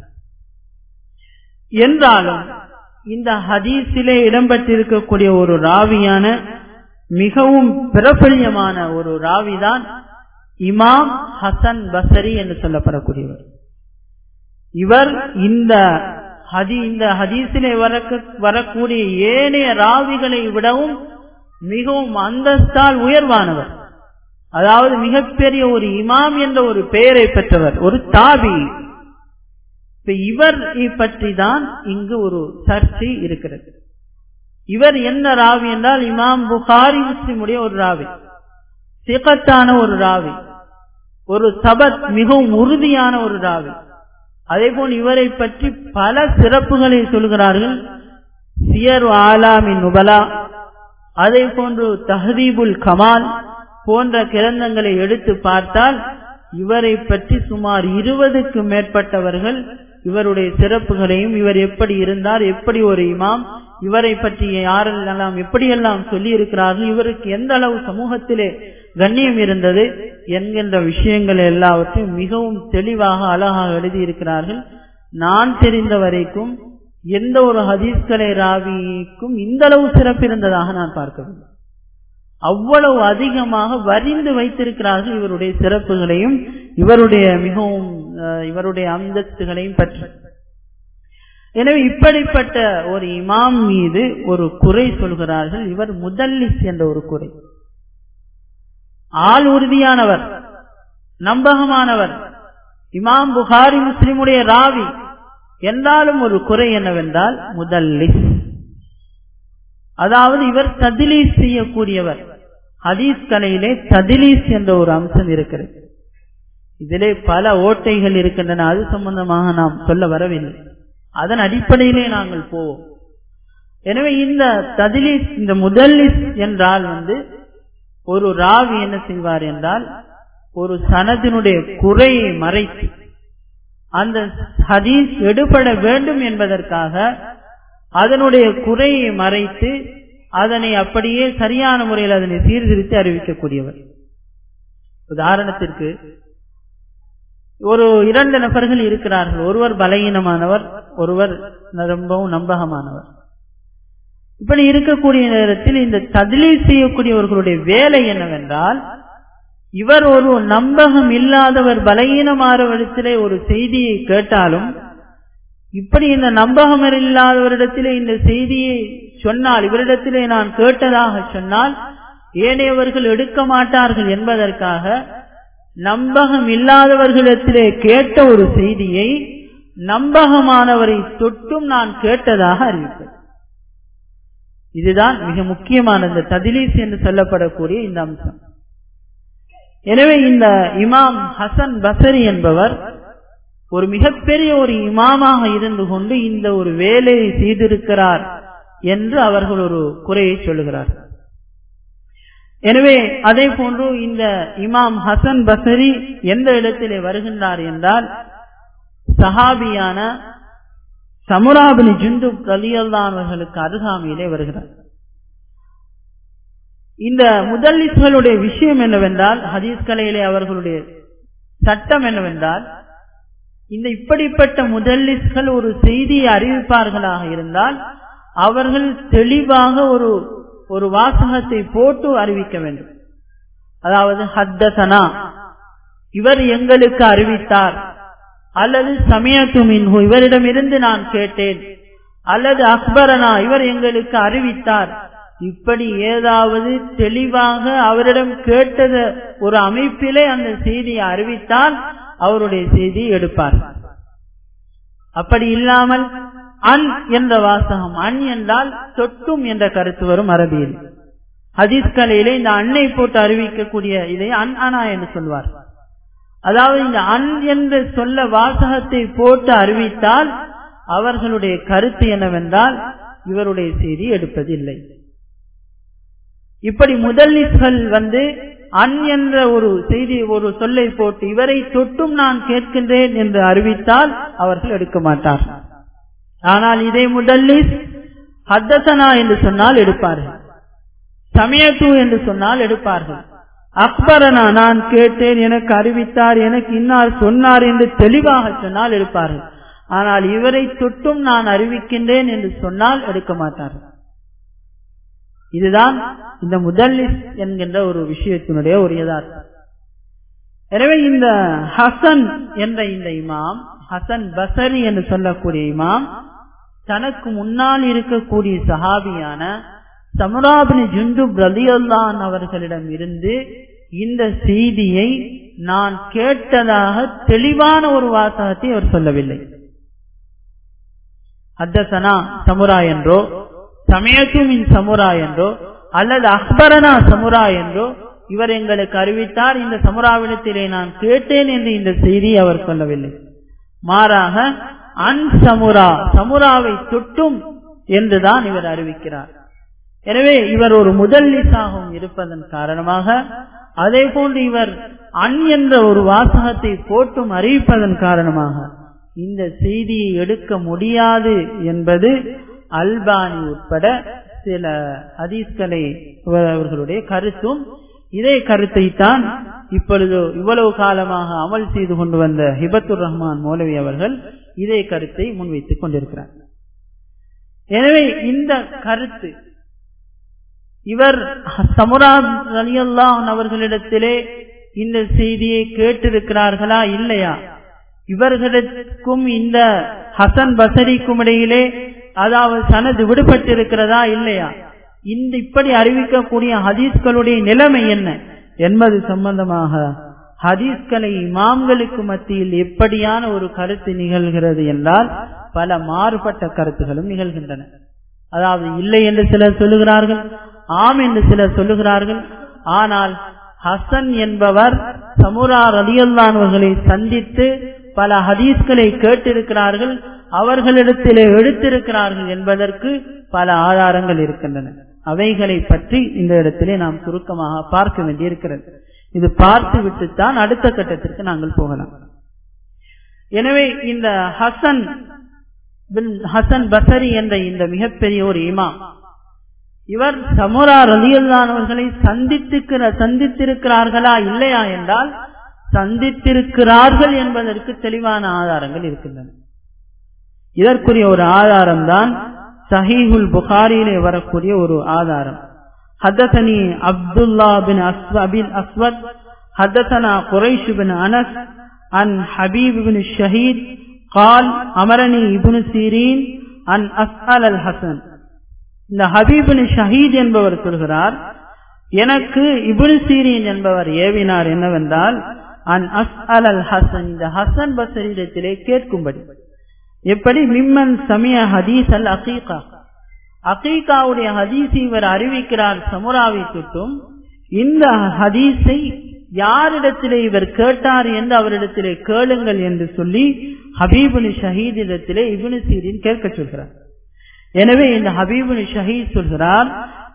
என்றாலும் இந்த ஹதீஸிலே இடம்பெற்றிருக்கக்கூடிய ஒரு ராவியான மிகவும் பிரபல்யமான ஒரு ராவிதான் இமாம் ஹசன் பசரி என்று சொல்லப்படக்கூடியவர் இவர் இந்த ஹதி இந்த ஹதீஸிலே வரக்கூடிய ஏனைய ராவிகளை விடவும் மிகவும் அந்தஸ்தால் உயர்வானவர் அதாவது மிகப்பெரிய ஒரு இமாம் என்ற ஒரு பெயரை பெற்றவர் ஒரு தாபி இப்ப இவர் பற்றி தான் இங்கு ஒரு சர்ச்சை இருக்கிறது இவர் என்ன ராவி என்றால் இமாம் புகாரி முஸ்லிமுடைய ஒரு ராவி சிகத்தான ஒரு ராவி ஒரு சபத் மிகவும் உறுதியான ஒரு ராவி அதே போல் இவரை பற்றி பல சிறப்புகளை சொல்கிறார்கள் சியர் ஆலாமின் நுபலா அதே போன்று தஹதீபுல் கமால் போன்ற கிரந்தங்களை எடுத்து பார்த்தால் இவரை பற்றி சுமார் இருபதுக்கு மேற்பட்டவர்கள் இவருடைய சிறப்புகளையும் இவர் எப்படி இருந்தார் எப்படி ஒரு இமாம் இவரை பற்றி யாரெல்லாம் எப்படியெல்லாம் சொல்லி இருக்கிறார்கள் இவருக்கு எந்த அளவு சமூகத்திலே கண்ணியம் இருந்தது என்கின்ற விஷயங்கள் எல்லாவற்றையும் மிகவும் தெளிவாக அழகாக எழுதியிருக்கிறார்கள் நான் தெரிந்த வரைக்கும் எந்த ஒரு ஹதீஸ்கலை ராவிக்கும் இந்த அளவு சிறப்பு இருந்ததாக நான் பார்க்கவில்லை அவ்வளவு அதிகமாக வரிந்து வைத்திருக்கிறார்கள் இவருடைய சிறப்புகளையும் இவருடைய மிகவும் இவருடைய அந்தஸ்துகளையும் பற்றி எனவே இப்படிப்பட்ட ஒரு இமாம் மீது ஒரு குறை சொல்கிறார்கள் இவர் முதல்லிஸ் என்ற ஒரு குறை ஆள் உறுதியானவர் நம்பகமானவர் இமாம் புகாரி முஸ்லிமுடைய ராவி என்றாலும் ஒரு குறை என்னவென்றால் முதல்லிஸ் அதாவது இவர் ததிலீஸ் செய்யக்கூடியவர் ஹதீஸ் கலையிலே ததிலீஸ் என்ற ஒரு அம்சம் இருக்கிறது இதிலே பல ஓட்டைகள் இருக்கின்றன அது சம்பந்தமாக நாம் சொல்ல வரவில்லை அதன் அடிப்படையிலே நாங்கள் போவோம் எனவே இந்த ததிலிஸ் இந்த முதலிஸ் என்றால் வந்து ஒரு ராவி என்ன செய்வார் என்றால் ஒரு சனதினுடைய குறையை மறைத்து அந்த ஹதீஸ் எடுபட வேண்டும் என்பதற்காக அதனுடைய குறையை மறைத்து அதனை அப்படியே சரியான முறையில் அதனை சீர்திருத்தி அறிவிக்கக்கூடியவர் உதாரணத்திற்கு ஒரு இரண்டு நபர்கள் இருக்கிறார்கள் ஒருவர் பலகீனமானவர் ஒருவர் ரொம்பவும் நம்பகமானவர் இப்படி இருக்கக்கூடிய நேரத்தில் இந்த ததிலீ செய்யக்கூடியவர்களுடைய வேலை என்னவென்றால் இவர் ஒரு நம்பகம் இல்லாதவர் பலகீனமானவரிடத்திலே ஒரு செய்தியை கேட்டாலும் இப்படி இந்த நம்பகம் இல்லாதவரிடத்திலே இந்த செய்தியை சொன்னால் இவரிடத்திலே நான் கேட்டதாக சொன்னால் ஏனையவர்கள் எடுக்க மாட்டார்கள் என்பதற்காக நம்பகம் இல்லாதவர்களிடத்திலே கேட்ட ஒரு செய்தியை நம்பகமானவரை தொட்டும் நான் கேட்டதாக அறிவிப்பேன் இதுதான் மிக முக்கியமான இந்த ததிலீஸ் என்று சொல்லப்படக்கூடிய இந்த அம்சம் எனவே இந்த இமாம் ஹசன் பசரி என்பவர் ஒரு மிகப்பெரிய ஒரு இமாமாக இருந்து கொண்டு இந்த ஒரு வேலையை செய்திருக்கிறார் என்று அவர்கள் ஒரு குறையை சொல்லுகிறார் எனவே அதே போன்று இந்த இமாம் ஹசன் பசரி எந்த இடத்திலே வருகின்றார் என்றால் சஹாபியான சமுராபினி ஜுந்து கலியல்லானவர்களுக்கு அருகாமையிலே வருகிறார் இந்த முதலிஸ்களுடைய விஷயம் என்னவென்றால் ஹதீஸ் கலையிலே அவர்களுடைய சட்டம் என்னவென்றால் இந்த இப்படிப்பட்ட முதலிஸ்கள் ஒரு செய்தியை அறிவிப்பார்களாக இருந்தால் அவர்கள் தெளிவாக ஒரு ஒரு வாசகத்தை போட்டு அறிவிக்க வேண்டும் அதாவது ஹத்தசனா இவர் எங்களுக்கு அறிவித்தார் அல்லது சமயத்து மின்ஹு இவரிடமிருந்து நான் கேட்டேன் அல்லது அக்பரனா இவர் எங்களுக்கு அறிவித்தார் இப்படி ஏதாவது தெளிவாக அவரிடம் கேட்டத ஒரு அமைப்பிலே அந்த செய்தியை அறிவித்தால் அவருடைய செய்தியை எடுப்பார் அப்படி இல்லாமல் அன் என்ற வாசகம் அன் என்றால் தொட்டும் என்ற கருத்து வரும் அரபியில் ஹதீஸ் கலையிலே இந்த அன்னை போட்டு அறிவிக்கக்கூடிய இதை அன் அனா என்று சொல்வார் அதாவது இந்த அன் என்று சொல்ல வாசகத்தை போட்டு அறிவித்தால் அவர்களுடைய கருத்து என்னவென்றால் இவருடைய செய்தி எடுப்பதில்லை இப்படி முதலிஸ்கள் வந்து அன் என்ற ஒரு செய்தி ஒரு சொல்லை போட்டு இவரை தொட்டும் நான் கேட்கின்றேன் என்று அறிவித்தால் அவர்கள் எடுக்க மாட்டார் ஆனால் இதை முதல்லிஸ் ஹத்தசனா என்று சொன்னால் எடுப்பார்கள் சமயத்து என்று சொன்னால் எடுப்பார்கள் அக்பரனா நான் கேட்டேன் எனக்கு அறிவித்தார் எனக்கு இன்னார் சொன்னார் என்று தெளிவாக சொன்னால் எடுப்பார்கள் ஆனால் இவரை தொட்டும் நான் அறிவிக்கின்றேன் என்று சொன்னால் எடுக்க மாட்டார்கள் இதுதான் இந்த முதல்லிஸ் என்கின்ற ஒரு விஷயத்தினுடைய ஒரு யதார்த்தம் எனவே இந்த ஹசன் என்ற இந்த இமாம் ஹசன் பசரி என்று சொல்லக்கூடிய இமாம் தனக்கு முன்னால் இருக்கக்கூடிய சஹாபியான சமுராபினி ஜுண்டு பிரதியல்லான் அவர்களிடம் இருந்து இந்த செய்தியை நான் கேட்டதாக தெளிவான ஒரு வாசகத்தை அவர் சொல்லவில்லை அத்தசனா சமுரா என்றோ சமயத்துமின் சமுரா என்றோ அல்லது அக்பரனா சமுரா என்றோ இவர் எங்களுக்கு அறிவித்தார் இந்த சமுராவிடத்திலே நான் கேட்டேன் என்று இந்த செய்தி அவர் சொல்லவில்லை மாறாக அன் சமுரா சமுராவை தொட்டும் என்றுதான் இவர் அறிவிக்கிறார் எனவே இவர் ஒரு முதல்லிசாகவும் இருப்பதன் காரணமாக அதே போன்று இவர் அன் என்ற ஒரு வாசகத்தை போட்டும் அறிவிப்பதன் காரணமாக இந்த செய்தியை எடுக்க முடியாது என்பது அல்பானி உட்பட சில ஹதீஸ்களை அவர்களுடைய கருத்தும் இதே கருத்தை தான் இப்பொழுது இவ்வளவு காலமாக அமல் செய்து கொண்டு வந்த ஹிபத்துர் ரஹ்மான் மௌலவி அவர்கள் இதே கருத்தை முன்வைத்துக் கொண்டிருக்கிறார் எனவே இந்த கருத்து இவர் சமுரா அலியல்லான் அவர்களிடத்திலே இந்த செய்தியை கேட்டிருக்கிறார்களா இல்லையா இவர்களுக்கும் இந்த ஹசன் பசரிக்கும் இடையிலே அதாவது சனது விடுபட்டிருக்கிறதா இல்லையா இந்த இப்படி அறிவிக்கக்கூடிய ஹதீஸ்களுடைய நிலைமை என்ன என்பது சம்பந்தமாக ஹதீஸ்களை இமாம்களுக்கு மத்தியில் எப்படியான ஒரு கருத்து நிகழ்கிறது என்றால் பல மாறுபட்ட கருத்துகளும் நிகழ்கின்றன அதாவது இல்லை என்று சிலர் சொல்லுகிறார்கள் ஆம் என்று சிலர் சொல்லுகிறார்கள் ஆனால் ஹசன் என்பவர் சமுரா ரலியல்லானவர்களை சந்தித்து பல ஹதீஸ்களை கேட்டிருக்கிறார்கள் அவர்களிடத்திலே எடுத்திருக்கிறார்கள் என்பதற்கு பல ஆதாரங்கள் இருக்கின்றன அவைகளை பற்றி இந்த இடத்திலே நாம் சுருக்கமாக பார்க்க வேண்டியிருக்கிறது இது பார்த்து விட்டுத்தான் அடுத்த கட்டத்திற்கு நாங்கள் போகலாம் எனவே இந்த ஹசன் ஹசன் பசரி என்ற இந்த மிகப்பெரிய ஒரு இமாம் இவர் சமுரா ரலியல்லானவர்களை சந்தித்திருக்கிற சந்தித்திருக்கிறார்களா இல்லையா என்றால் சந்தித்திருக்கிறார்கள் என்பதற்கு தெளிவான ஆதாரங்கள் இருக்கின்றன இதற்குரிய ஒரு ஆதாரம் தான் சஹீஹுல் புகாரியிலே வரக்கூடிய ஒரு ஆதாரம் ஹதசனி அப்துல்லா பின் அபின் அஸ்வத் ஹதசனா குரைஷ் பின் அனஸ் அன் ஹபீப் பின் ஷஹீத் கால் அமரணி இபுனு சீரீன் அன் அஸ்அல் அல் ஹசன் இந்த ஹபீபின் ஷஹீத் என்பவர் சொல்கிறார் எனக்கு இபுனு சீரீன் என்பவர் ஏவினார் என்னவென்றால் அன் அஸ்அல் அல் ஹசன் இந்த ஹசன் பசரிடத்திலே கேட்கும்படி எப்படி மிம்மன் சமிய ஹதீஸ் அல் அகீகா அகீகாவுடைய ஹதீஸ் இவர் அறிவிக்கிறார் சமுராவை தொட்டும் இந்த ஹதீஸை யாரிடத்திலே இவர் கேட்டார் என்று அவரிடத்திலே கேளுங்கள் என்று சொல்லி ஹபீபுனி ஷஹீதிடத்திலே இபுனு சீரின் கேட்க சொல்கிறார் எனவே இந்த ஹபீபுனி ஷஹீத் சொல்கிறார்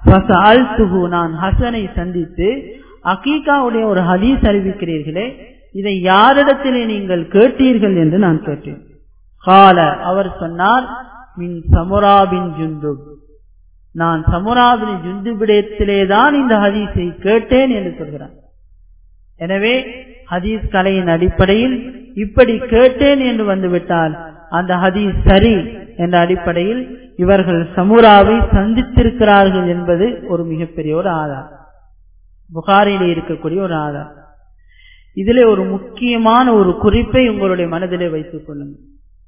நான் ஹசனை சந்தித்து அகீகாவுடைய ஒரு ஹதீஸ் அறிவிக்கிறீர்களே இதை யாரிடத்திலே நீங்கள் கேட்டீர்கள் என்று நான் கேட்டேன் கால அவர் சொன்னார் மின் சமுராபின் ஜுந்து நான் சமுராபின் ஜுந்துபிடத்திலே தான் இந்த ஹதீஸை கேட்டேன் என்று சொல்கிறார் எனவே ஹதீஸ் கலையின் அடிப்படையில் இப்படி கேட்டேன் என்று வந்துவிட்டால் அந்த ஹதீஸ் சரி என்ற அடிப்படையில் இவர்கள் சமுராவை சந்தித்திருக்கிறார்கள் என்பது ஒரு மிகப்பெரிய ஒரு ஆதாரம் புகாரிலே இருக்கக்கூடிய ஒரு ஆதாரம் இதிலே ஒரு முக்கியமான ஒரு குறிப்பை உங்களுடைய மனதிலே வைத்துக் கொள்ளுங்கள்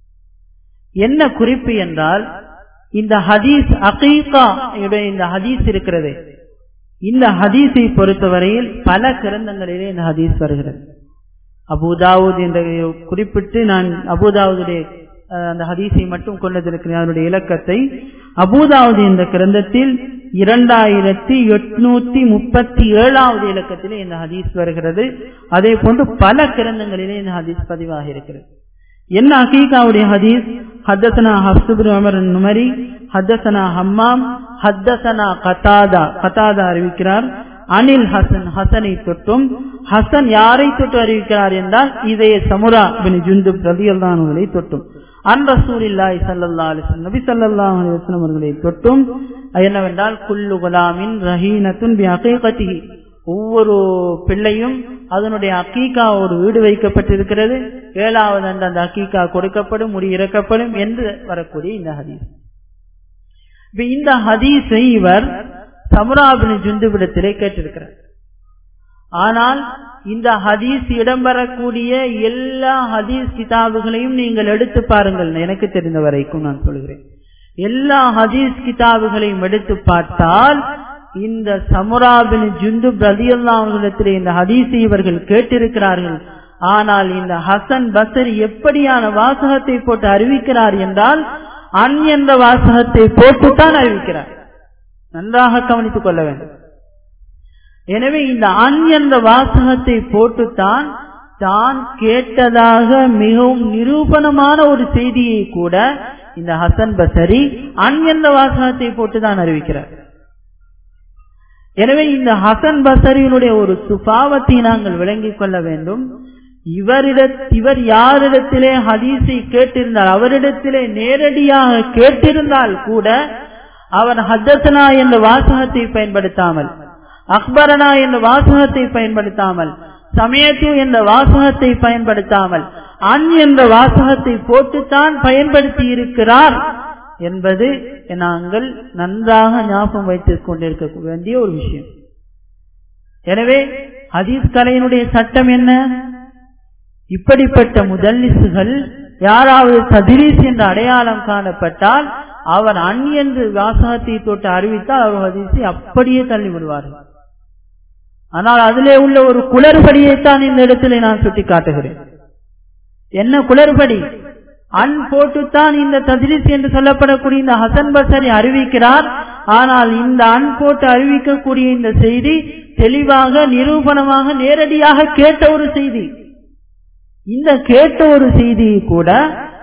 என்ன குறிப்பு என்றால் இந்த ஹதீஸ் அகீகா இந்த ஹதீஸ் இருக்கிறது இந்த ஹதீஸை பொறுத்தவரையில் பல கிரந்தங்களிலே இந்த ஹதீஸ் வருகிறது அபுதாவுத் என்ற குறிப்பிட்டு நான் அபுதாவுடைய அந்த ஹதீஸை மட்டும் கொண்டதிருக்கிறேன் அதனுடைய இலக்கத்தை அபுதாவுது என்ற கிரந்தத்தில் இரண்டாயிரத்தி எட்நூத்தி முப்பத்தி ஏழாவது இலக்கத்திலே இந்த ஹதீஸ் வருகிறது அதே போன்று பல கிரந்தங்களிலே இந்த ஹதீஸ் பதிவாக இருக்கிறது என்ன அகீகாவுடைய ஹதீஸ் ஹத்தசனா ஹப்சுபின் அமர் நுமரி ஹத்தசனா ஹம்மாம் ஹத்தசனா கதாதா கதாதா அறிவிக்கிறார் அனில் ஹசன் ஹசனை தொட்டும் ஹசன் யாரை தொட்டு அறிவிக்கிறார் என்றால் இதே சமுரா பின் ஜுந்து பிரதியல்தானுகளை தொட்டும் அன் ரசூலில்லாய் சல்லல்லா அலிஸ்லம் நபி சல்லா அலிஸ்லம் அவர்களை தொட்டும் என்னவென்றால் குல்லு குலாமின் ரஹீனத்துன் பி அகீகத்திஹி ஒவ்வொரு பிள்ளையும் அதனுடைய அக்கீகா ஒரு வீடு வைக்கப்பட்டிருக்கிறது ஏழாவது அன்று அந்த அக்கீகா கொடுக்கப்படும் முடி இறக்கப்படும் என்று வரக்கூடிய இந்த ஹதீஸ் இந்த ஹதீஸை இவர் சமுராபின் ஜுந்துவிடத்திலே கேட்டிருக்கிறார் ஆனால் இந்த ஹதீஸ் இடம்பெறக்கூடிய எல்லா ஹதீஸ் கிதாபுகளையும் நீங்கள் எடுத்து பாருங்கள் எனக்கு தெரிந்த வரைக்கும் நான் சொல்கிறேன் எல்லா ஹதீஸ் கிதாபுகளையும் எடுத்து பார்த்தால் இந்த சமுராபின் ஜுந்து பிரதியல்லாவிடத்திலே இந்த ஹதீஸை இவர்கள் கேட்டிருக்கிறார்கள் ஆனால் இந்த ஹசன் பசர் எப்படியான வாசகத்தை போட்டு அறிவிக்கிறார் என்றால் அன் என்ற வாசகத்தை போட்டுத்தான் அறிவிக்கிறார் நன்றாக கவனித்துக் கொள்ள வேண்டும் எனவே இந்த அன் என்ற வாசகத்தை போட்டுத்தான் தான் கேட்டதாக மிகவும் நிரூபணமான ஒரு செய்தியை கூட இந்த ஹசன் பசரி அன் என்ற வாசகத்தை போட்டுதான் அறிவிக்கிறார் எனவே இந்த ஹசன் பசரியினுடைய ஒரு சுபாவத்தை நாங்கள் விளங்கிக் கொள்ள வேண்டும் இவரிட இவர் யாரிடத்திலே ஹதீஸை கேட்டிருந்தால் அவரிடத்திலே நேரடியாக கேட்டிருந்தால் கூட அவர் ஹத்தசனா என்ற வாசகத்தை பயன்படுத்தாமல் அக்பரனா என்ற வாசகத்தை பயன்படுத்தாமல் சமயத்து என்ற வாசகத்தை பயன்படுத்தாமல் அன் என்ற வாசகத்தை போட்டுத்தான் பயன்படுத்தி இருக்கிறார் என்பது நாங்கள் நன்றாக ஞாபகம் வைத்துக் கொண்டிருக்க வேண்டிய ஒரு விஷயம் எனவே ஹதீஸ் கலையினுடைய சட்டம் என்ன இப்படிப்பட்ட முதல்லிசுகள் யாராவது ததிரீஸ் என்ற அடையாளம் காணப்பட்டால் அவர் அன் என்று வாசகத்தை தொட்டு அறிவித்தால் அவர் ஹதீஸை அப்படியே தள்ளி விடுவார்கள் ஆனால் அதிலே உள்ள ஒரு குளறுபடியைத்தான் இந்த இடத்திலே நான் சுட்டி காட்டுகிறேன் என்ன குளறுபடி அன் போட்டுத்தான் இந்த தஜ்லிஸ் என்று சொல்லப்படக்கூடிய இந்த ஹசன் பசரி அறிவிக்கிறார் ஆனால் இந்த அன் போட்டு அறிவிக்கக்கூடிய இந்த செய்தி தெளிவாக நிரூபணமாக நேரடியாக கேட்ட ஒரு செய்தி இந்த கேட்ட ஒரு செய்தியை கூட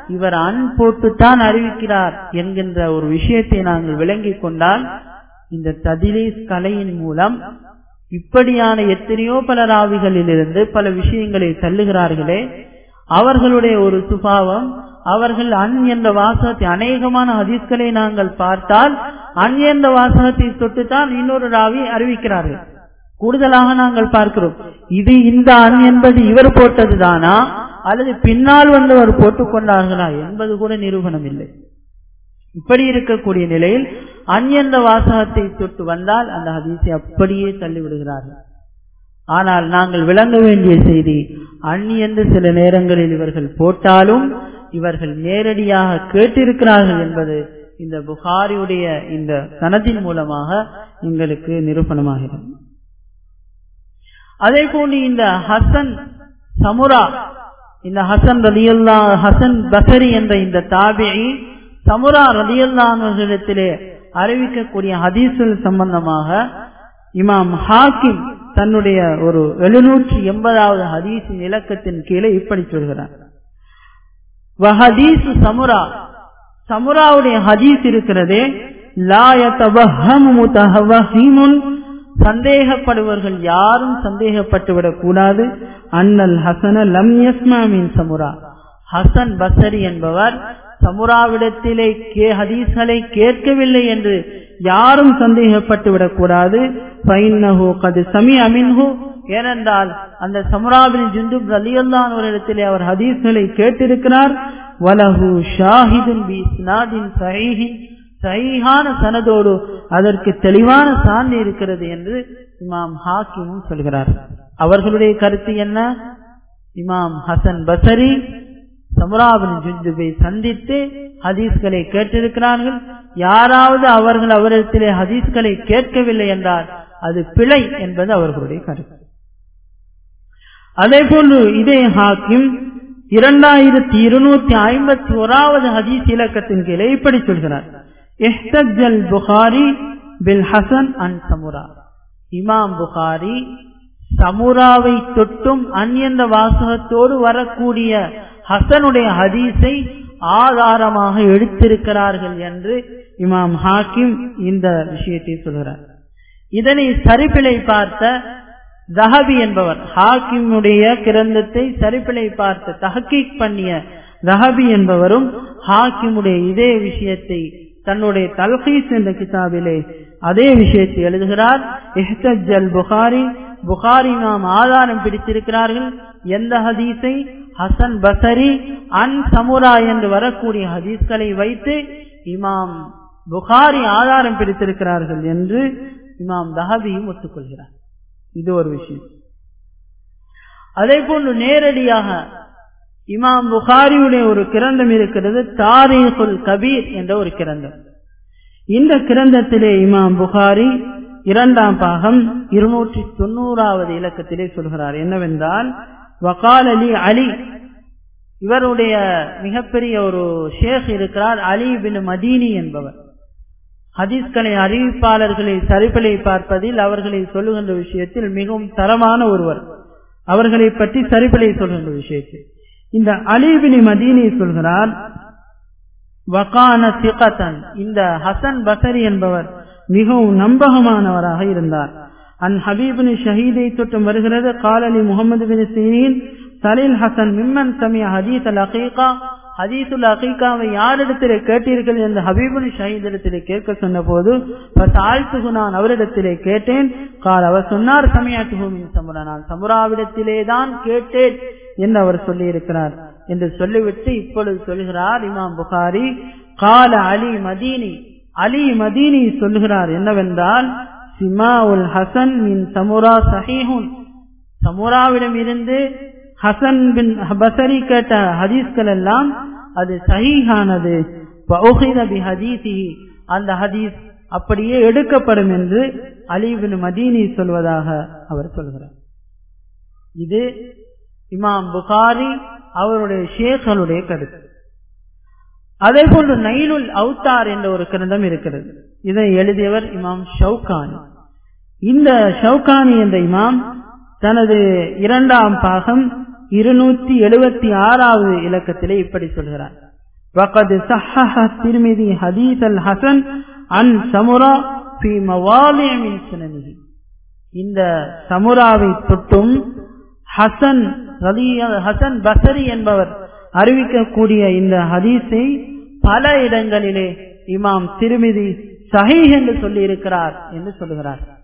இவர் அன் போட்டுத்தான் அறிவிக்கிறார் என்கின்ற ஒரு விஷயத்தை நாங்கள் விளங்கிக் கொண்டால் இந்த ததிலீஸ் கலையின் மூலம் இப்படியான எத்தனையோ பல ராவிகளிலிருந்து பல விஷயங்களை தள்ளுகிறார்களே அவர்களுடைய ஒரு சுபாவம் அவர்கள் அன் என்ற வாசகத்தை அநேகமான ஹதீஸ்களை நாங்கள் பார்த்தால் அன் என்ற வாசகத்தை தொட்டுத்தான் இன்னொரு ராவி அறிவிக்கிறார்கள் கூடுதலாக நாங்கள் பார்க்கிறோம் இது இந்த அன் என்பது இவர் போட்டதுதானா அல்லது பின்னால் வந்தவர் போட்டுக் கொண்டார்களா என்பது கூட நிரூபணம் இல்லை இப்படி இருக்கக்கூடிய நிலையில் அன் என்ற வாசகத்தை தொட்டு வந்தால் அந்த ஹதீஸை அப்படியே தள்ளிவிடுகிறார்கள் ஆனால் நாங்கள் விளங்க வேண்டிய செய்தி அன் என்று சில நேரங்களில் இவர்கள் போட்டாலும் இவர்கள் நேரடியாக கேட்டிருக்கிறார்கள் என்பது இந்த புகாரியுடைய இந்த சனத்தின் மூலமாக எங்களுக்கு நிரூபணமாகிறது அதே போன்று இந்த ஹசன் சமுரா இந்த ஹசன் ரலியல்லா ஹசன் பசரி என்ற இந்த தாபியை சமுரா ரலியல்லானவர்களிடத்திலே அறிவிக்கக்கூடிய ஹதீசுல் சம்பந்தமாக இமாம் ஹாக்கிம் தன்னுடைய ஒரு எழுநூற்றி எண்பதாவது ஹதீஸின் இலக்கத்தின் கீழே இப்படி சொல்கிறார் வஹதீசு சமுரா சமுராவுடைய ஹதீஸ் இருக்கிறதே லாயத்தவஹமுன் சந்தேகப்படுவர்கள் யாரும் சந்தேகப்பட்டுவிடக் கூடாது அண்ணல் ஹசன லம் யஸ்மாமின் சமுரா ஹசன் பசரி என்பவர் சமுராவிடத்திலே கே ஹதீஸ்களை கேட்கவில்லை என்று யாரும் சந்தேகப்பட்டு விடக்கூடாது பைன்னஹு கது சமி அமின்ஹு ஏனென்றால் அந்த சமுராபின் ஜுந்துப் ரலியல்லான் ஒரு இடத்திலே அவர் ஹதீஸ்களை கேட்டிருக்கிறார் வலஹு ஷாஹிதுன் பி இஸ்னாதின் சஹீஹின் சஹீஹான சனதோடு அதற்கு தெளிவான சான்று இருக்கிறது என்று இமாம் ஹாக்கிமும் சொல்கிறார் அவர்களுடைய கருத்து என்ன இமாம் ஹசன் பசரி சமுராபின் ஜுந்துபை சந்தித்து ஹதீஸ்களை கேட்டிருக்கிறார்கள் யாராவது அவர்கள் அவரிடத்திலே ஹதீஸ்களை கேட்கவில்லை என்றால் அது பிழை என்பது அவர்களுடைய கருத்து அதே போன்று இதே ஹாக்கிம் இரண்டாயிரத்தி இருநூத்தி ஐம்பத்தி ஓராவது ஹதீஸ் இலக்கத்தின் கீழே இப்படி சொல்கிறார் எஹ்தஜல் புகாரி பில் ஹசன் அன் சமுரா இமாம் புகாரி சமுராவை தொட்டும் அந்நியந்த வாசகத்தோடு வரக்கூடிய ஹசனுடைய ஹதீஸை ஆதாரமாக எடுத்திருக்கிறார்கள் என்று இமாம் ஹாக்கிம் இந்த விஷயத்தை சொல்கிறார் இதனை சரிப்பிழை பார்த்த தஹபி என்பவர் ஹாக்கிமுடைய கிரந்தத்தை சரிப்பிழை பார்த்த தஹக்கீக் பண்ணிய தஹபி என்பவரும் ஹாக்கிமுடைய இதே விஷயத்தை தன்னுடைய தல்கீஸ் என்ற கிதாபிலே அதே விஷயத்தை எழுதுகிறார் இஹ்தஜல் புகாரி புகாரி நாம் ஆதாரம் பிடித்திருக்கிறார்கள் எந்த ஹதீஸை ஹசன் பசரி அன் சமுரா என்று வரக்கூடிய ஹதீஸ்களை வைத்து இமாம் புகாரி ஆதாரம் பிடித்திருக்கிறார்கள் என்று இமாம் தஹபியும் ஒத்துக்கொள்கிறார் இது ஒரு விஷயம் அதே போன்று நேரடியாக இமாம் புகாரியுடைய ஒரு கிரந்தம் இருக்கிறது தாரீகுல் கபீர் என்ற ஒரு கிரந்தம் இந்த கிரந்தத்திலே இமாம் புகாரி இரண்டாம் பாகம் இருநூற்றி தொண்ணூறாவது இலக்கத்திலே சொல்கிறார் என்னவென்றால் வகால் அலி அலி இவருடைய மிகப்பெரிய ஒரு ஷேக் இருக்கிறார் அலி பின் மதீனி என்பவர் ஹதீஸ்களை அறிவிப்பாளர்களை சரிப்பலை பார்ப்பதில் அவர்களை சொல்லுகின்ற விஷயத்தில் மிகவும் தரமான ஒருவர் அவர்களை பற்றி சரிப்பலை சொல்கின்ற விஷயத்தில் இந்த அலிபினி மதீனி சொல்கிறார் வகான சிகத்தன் இந்த ஹசன் பசரி என்பவர் மிகவும் நம்பகமானவராக இருந்தார் அன் ஹபீபின் ஷஹீதை தொட்டும் வருகிறது காலலி முகமது பின் சீனின் சலீல் ஹசன் மிம்மன் சமிய ஹதீஸ் அல் அகீகா ஹதீசுல் அகீகாவை யாரிடத்திலே கேட்டீர்கள் என்று ஹபீபுல் ஷஹீதிடத்திலே கேட்க சொன்ன போது ஆழ்த்துகு நான் அவரிடத்திலே கேட்டேன் கால் அவர் சொன்னார் சமயாத்துகுமின் சமுரா நான் சமுராவிடத்திலே தான் கேட்டேன் என்று அவர் சொல்லி இருக்கிறார் என்று சொல்லிவிட்டு இப்பொழுது சொல்கிறார் இமாம் புகாரி கால அலி மதீனி அலி மதீனி சொல்லுகிறார் என்னவென்றால் சிமா உல் ஹசன் மின் சமுரா சஹீஹுன் சமுராவிடம் இருந்து ஹசன் பின் பசரி கேட்ட ஹதீஸ்கள் எல்லாம் அது சஹீஹானது அந்த ஹதீஸ் அப்படியே எடுக்கப்படும் என்று அலிபின் மதீனி சொல்வதாக அவர் சொல்கிறார் இது இமாம் புகாரி அவருடைய ஷேக்களுடைய கருத்து அதே போன்று நைலுல் அவுத்தார் என்ற ஒரு கிரந்தம் இருக்கிறது இதை எழுதியவர் இமாம் ஷவுகானி இந்த ஷவுகானி என்ற இமாம் தனது இரண்டாம் பாகம் இருநூற்றி எழுபத்தி ஆறாவது இலக்கத்திலே இப்படி சொல்கிறார் وقد صحح الترمذي حديث الحسن عن سمرة في مواضع من سننه இந்த சமுராவை தொட்டும் ஹசன் ஹசன் பசரி என்பவர் அறிவிக்கக்கூடிய இந்த ஹதீஸை பல இடங்களிலே இமாம் திருமிதி சஹீஹ் என்று சொல்லி இருக்கிறார் என்று சொல்லுகிறார்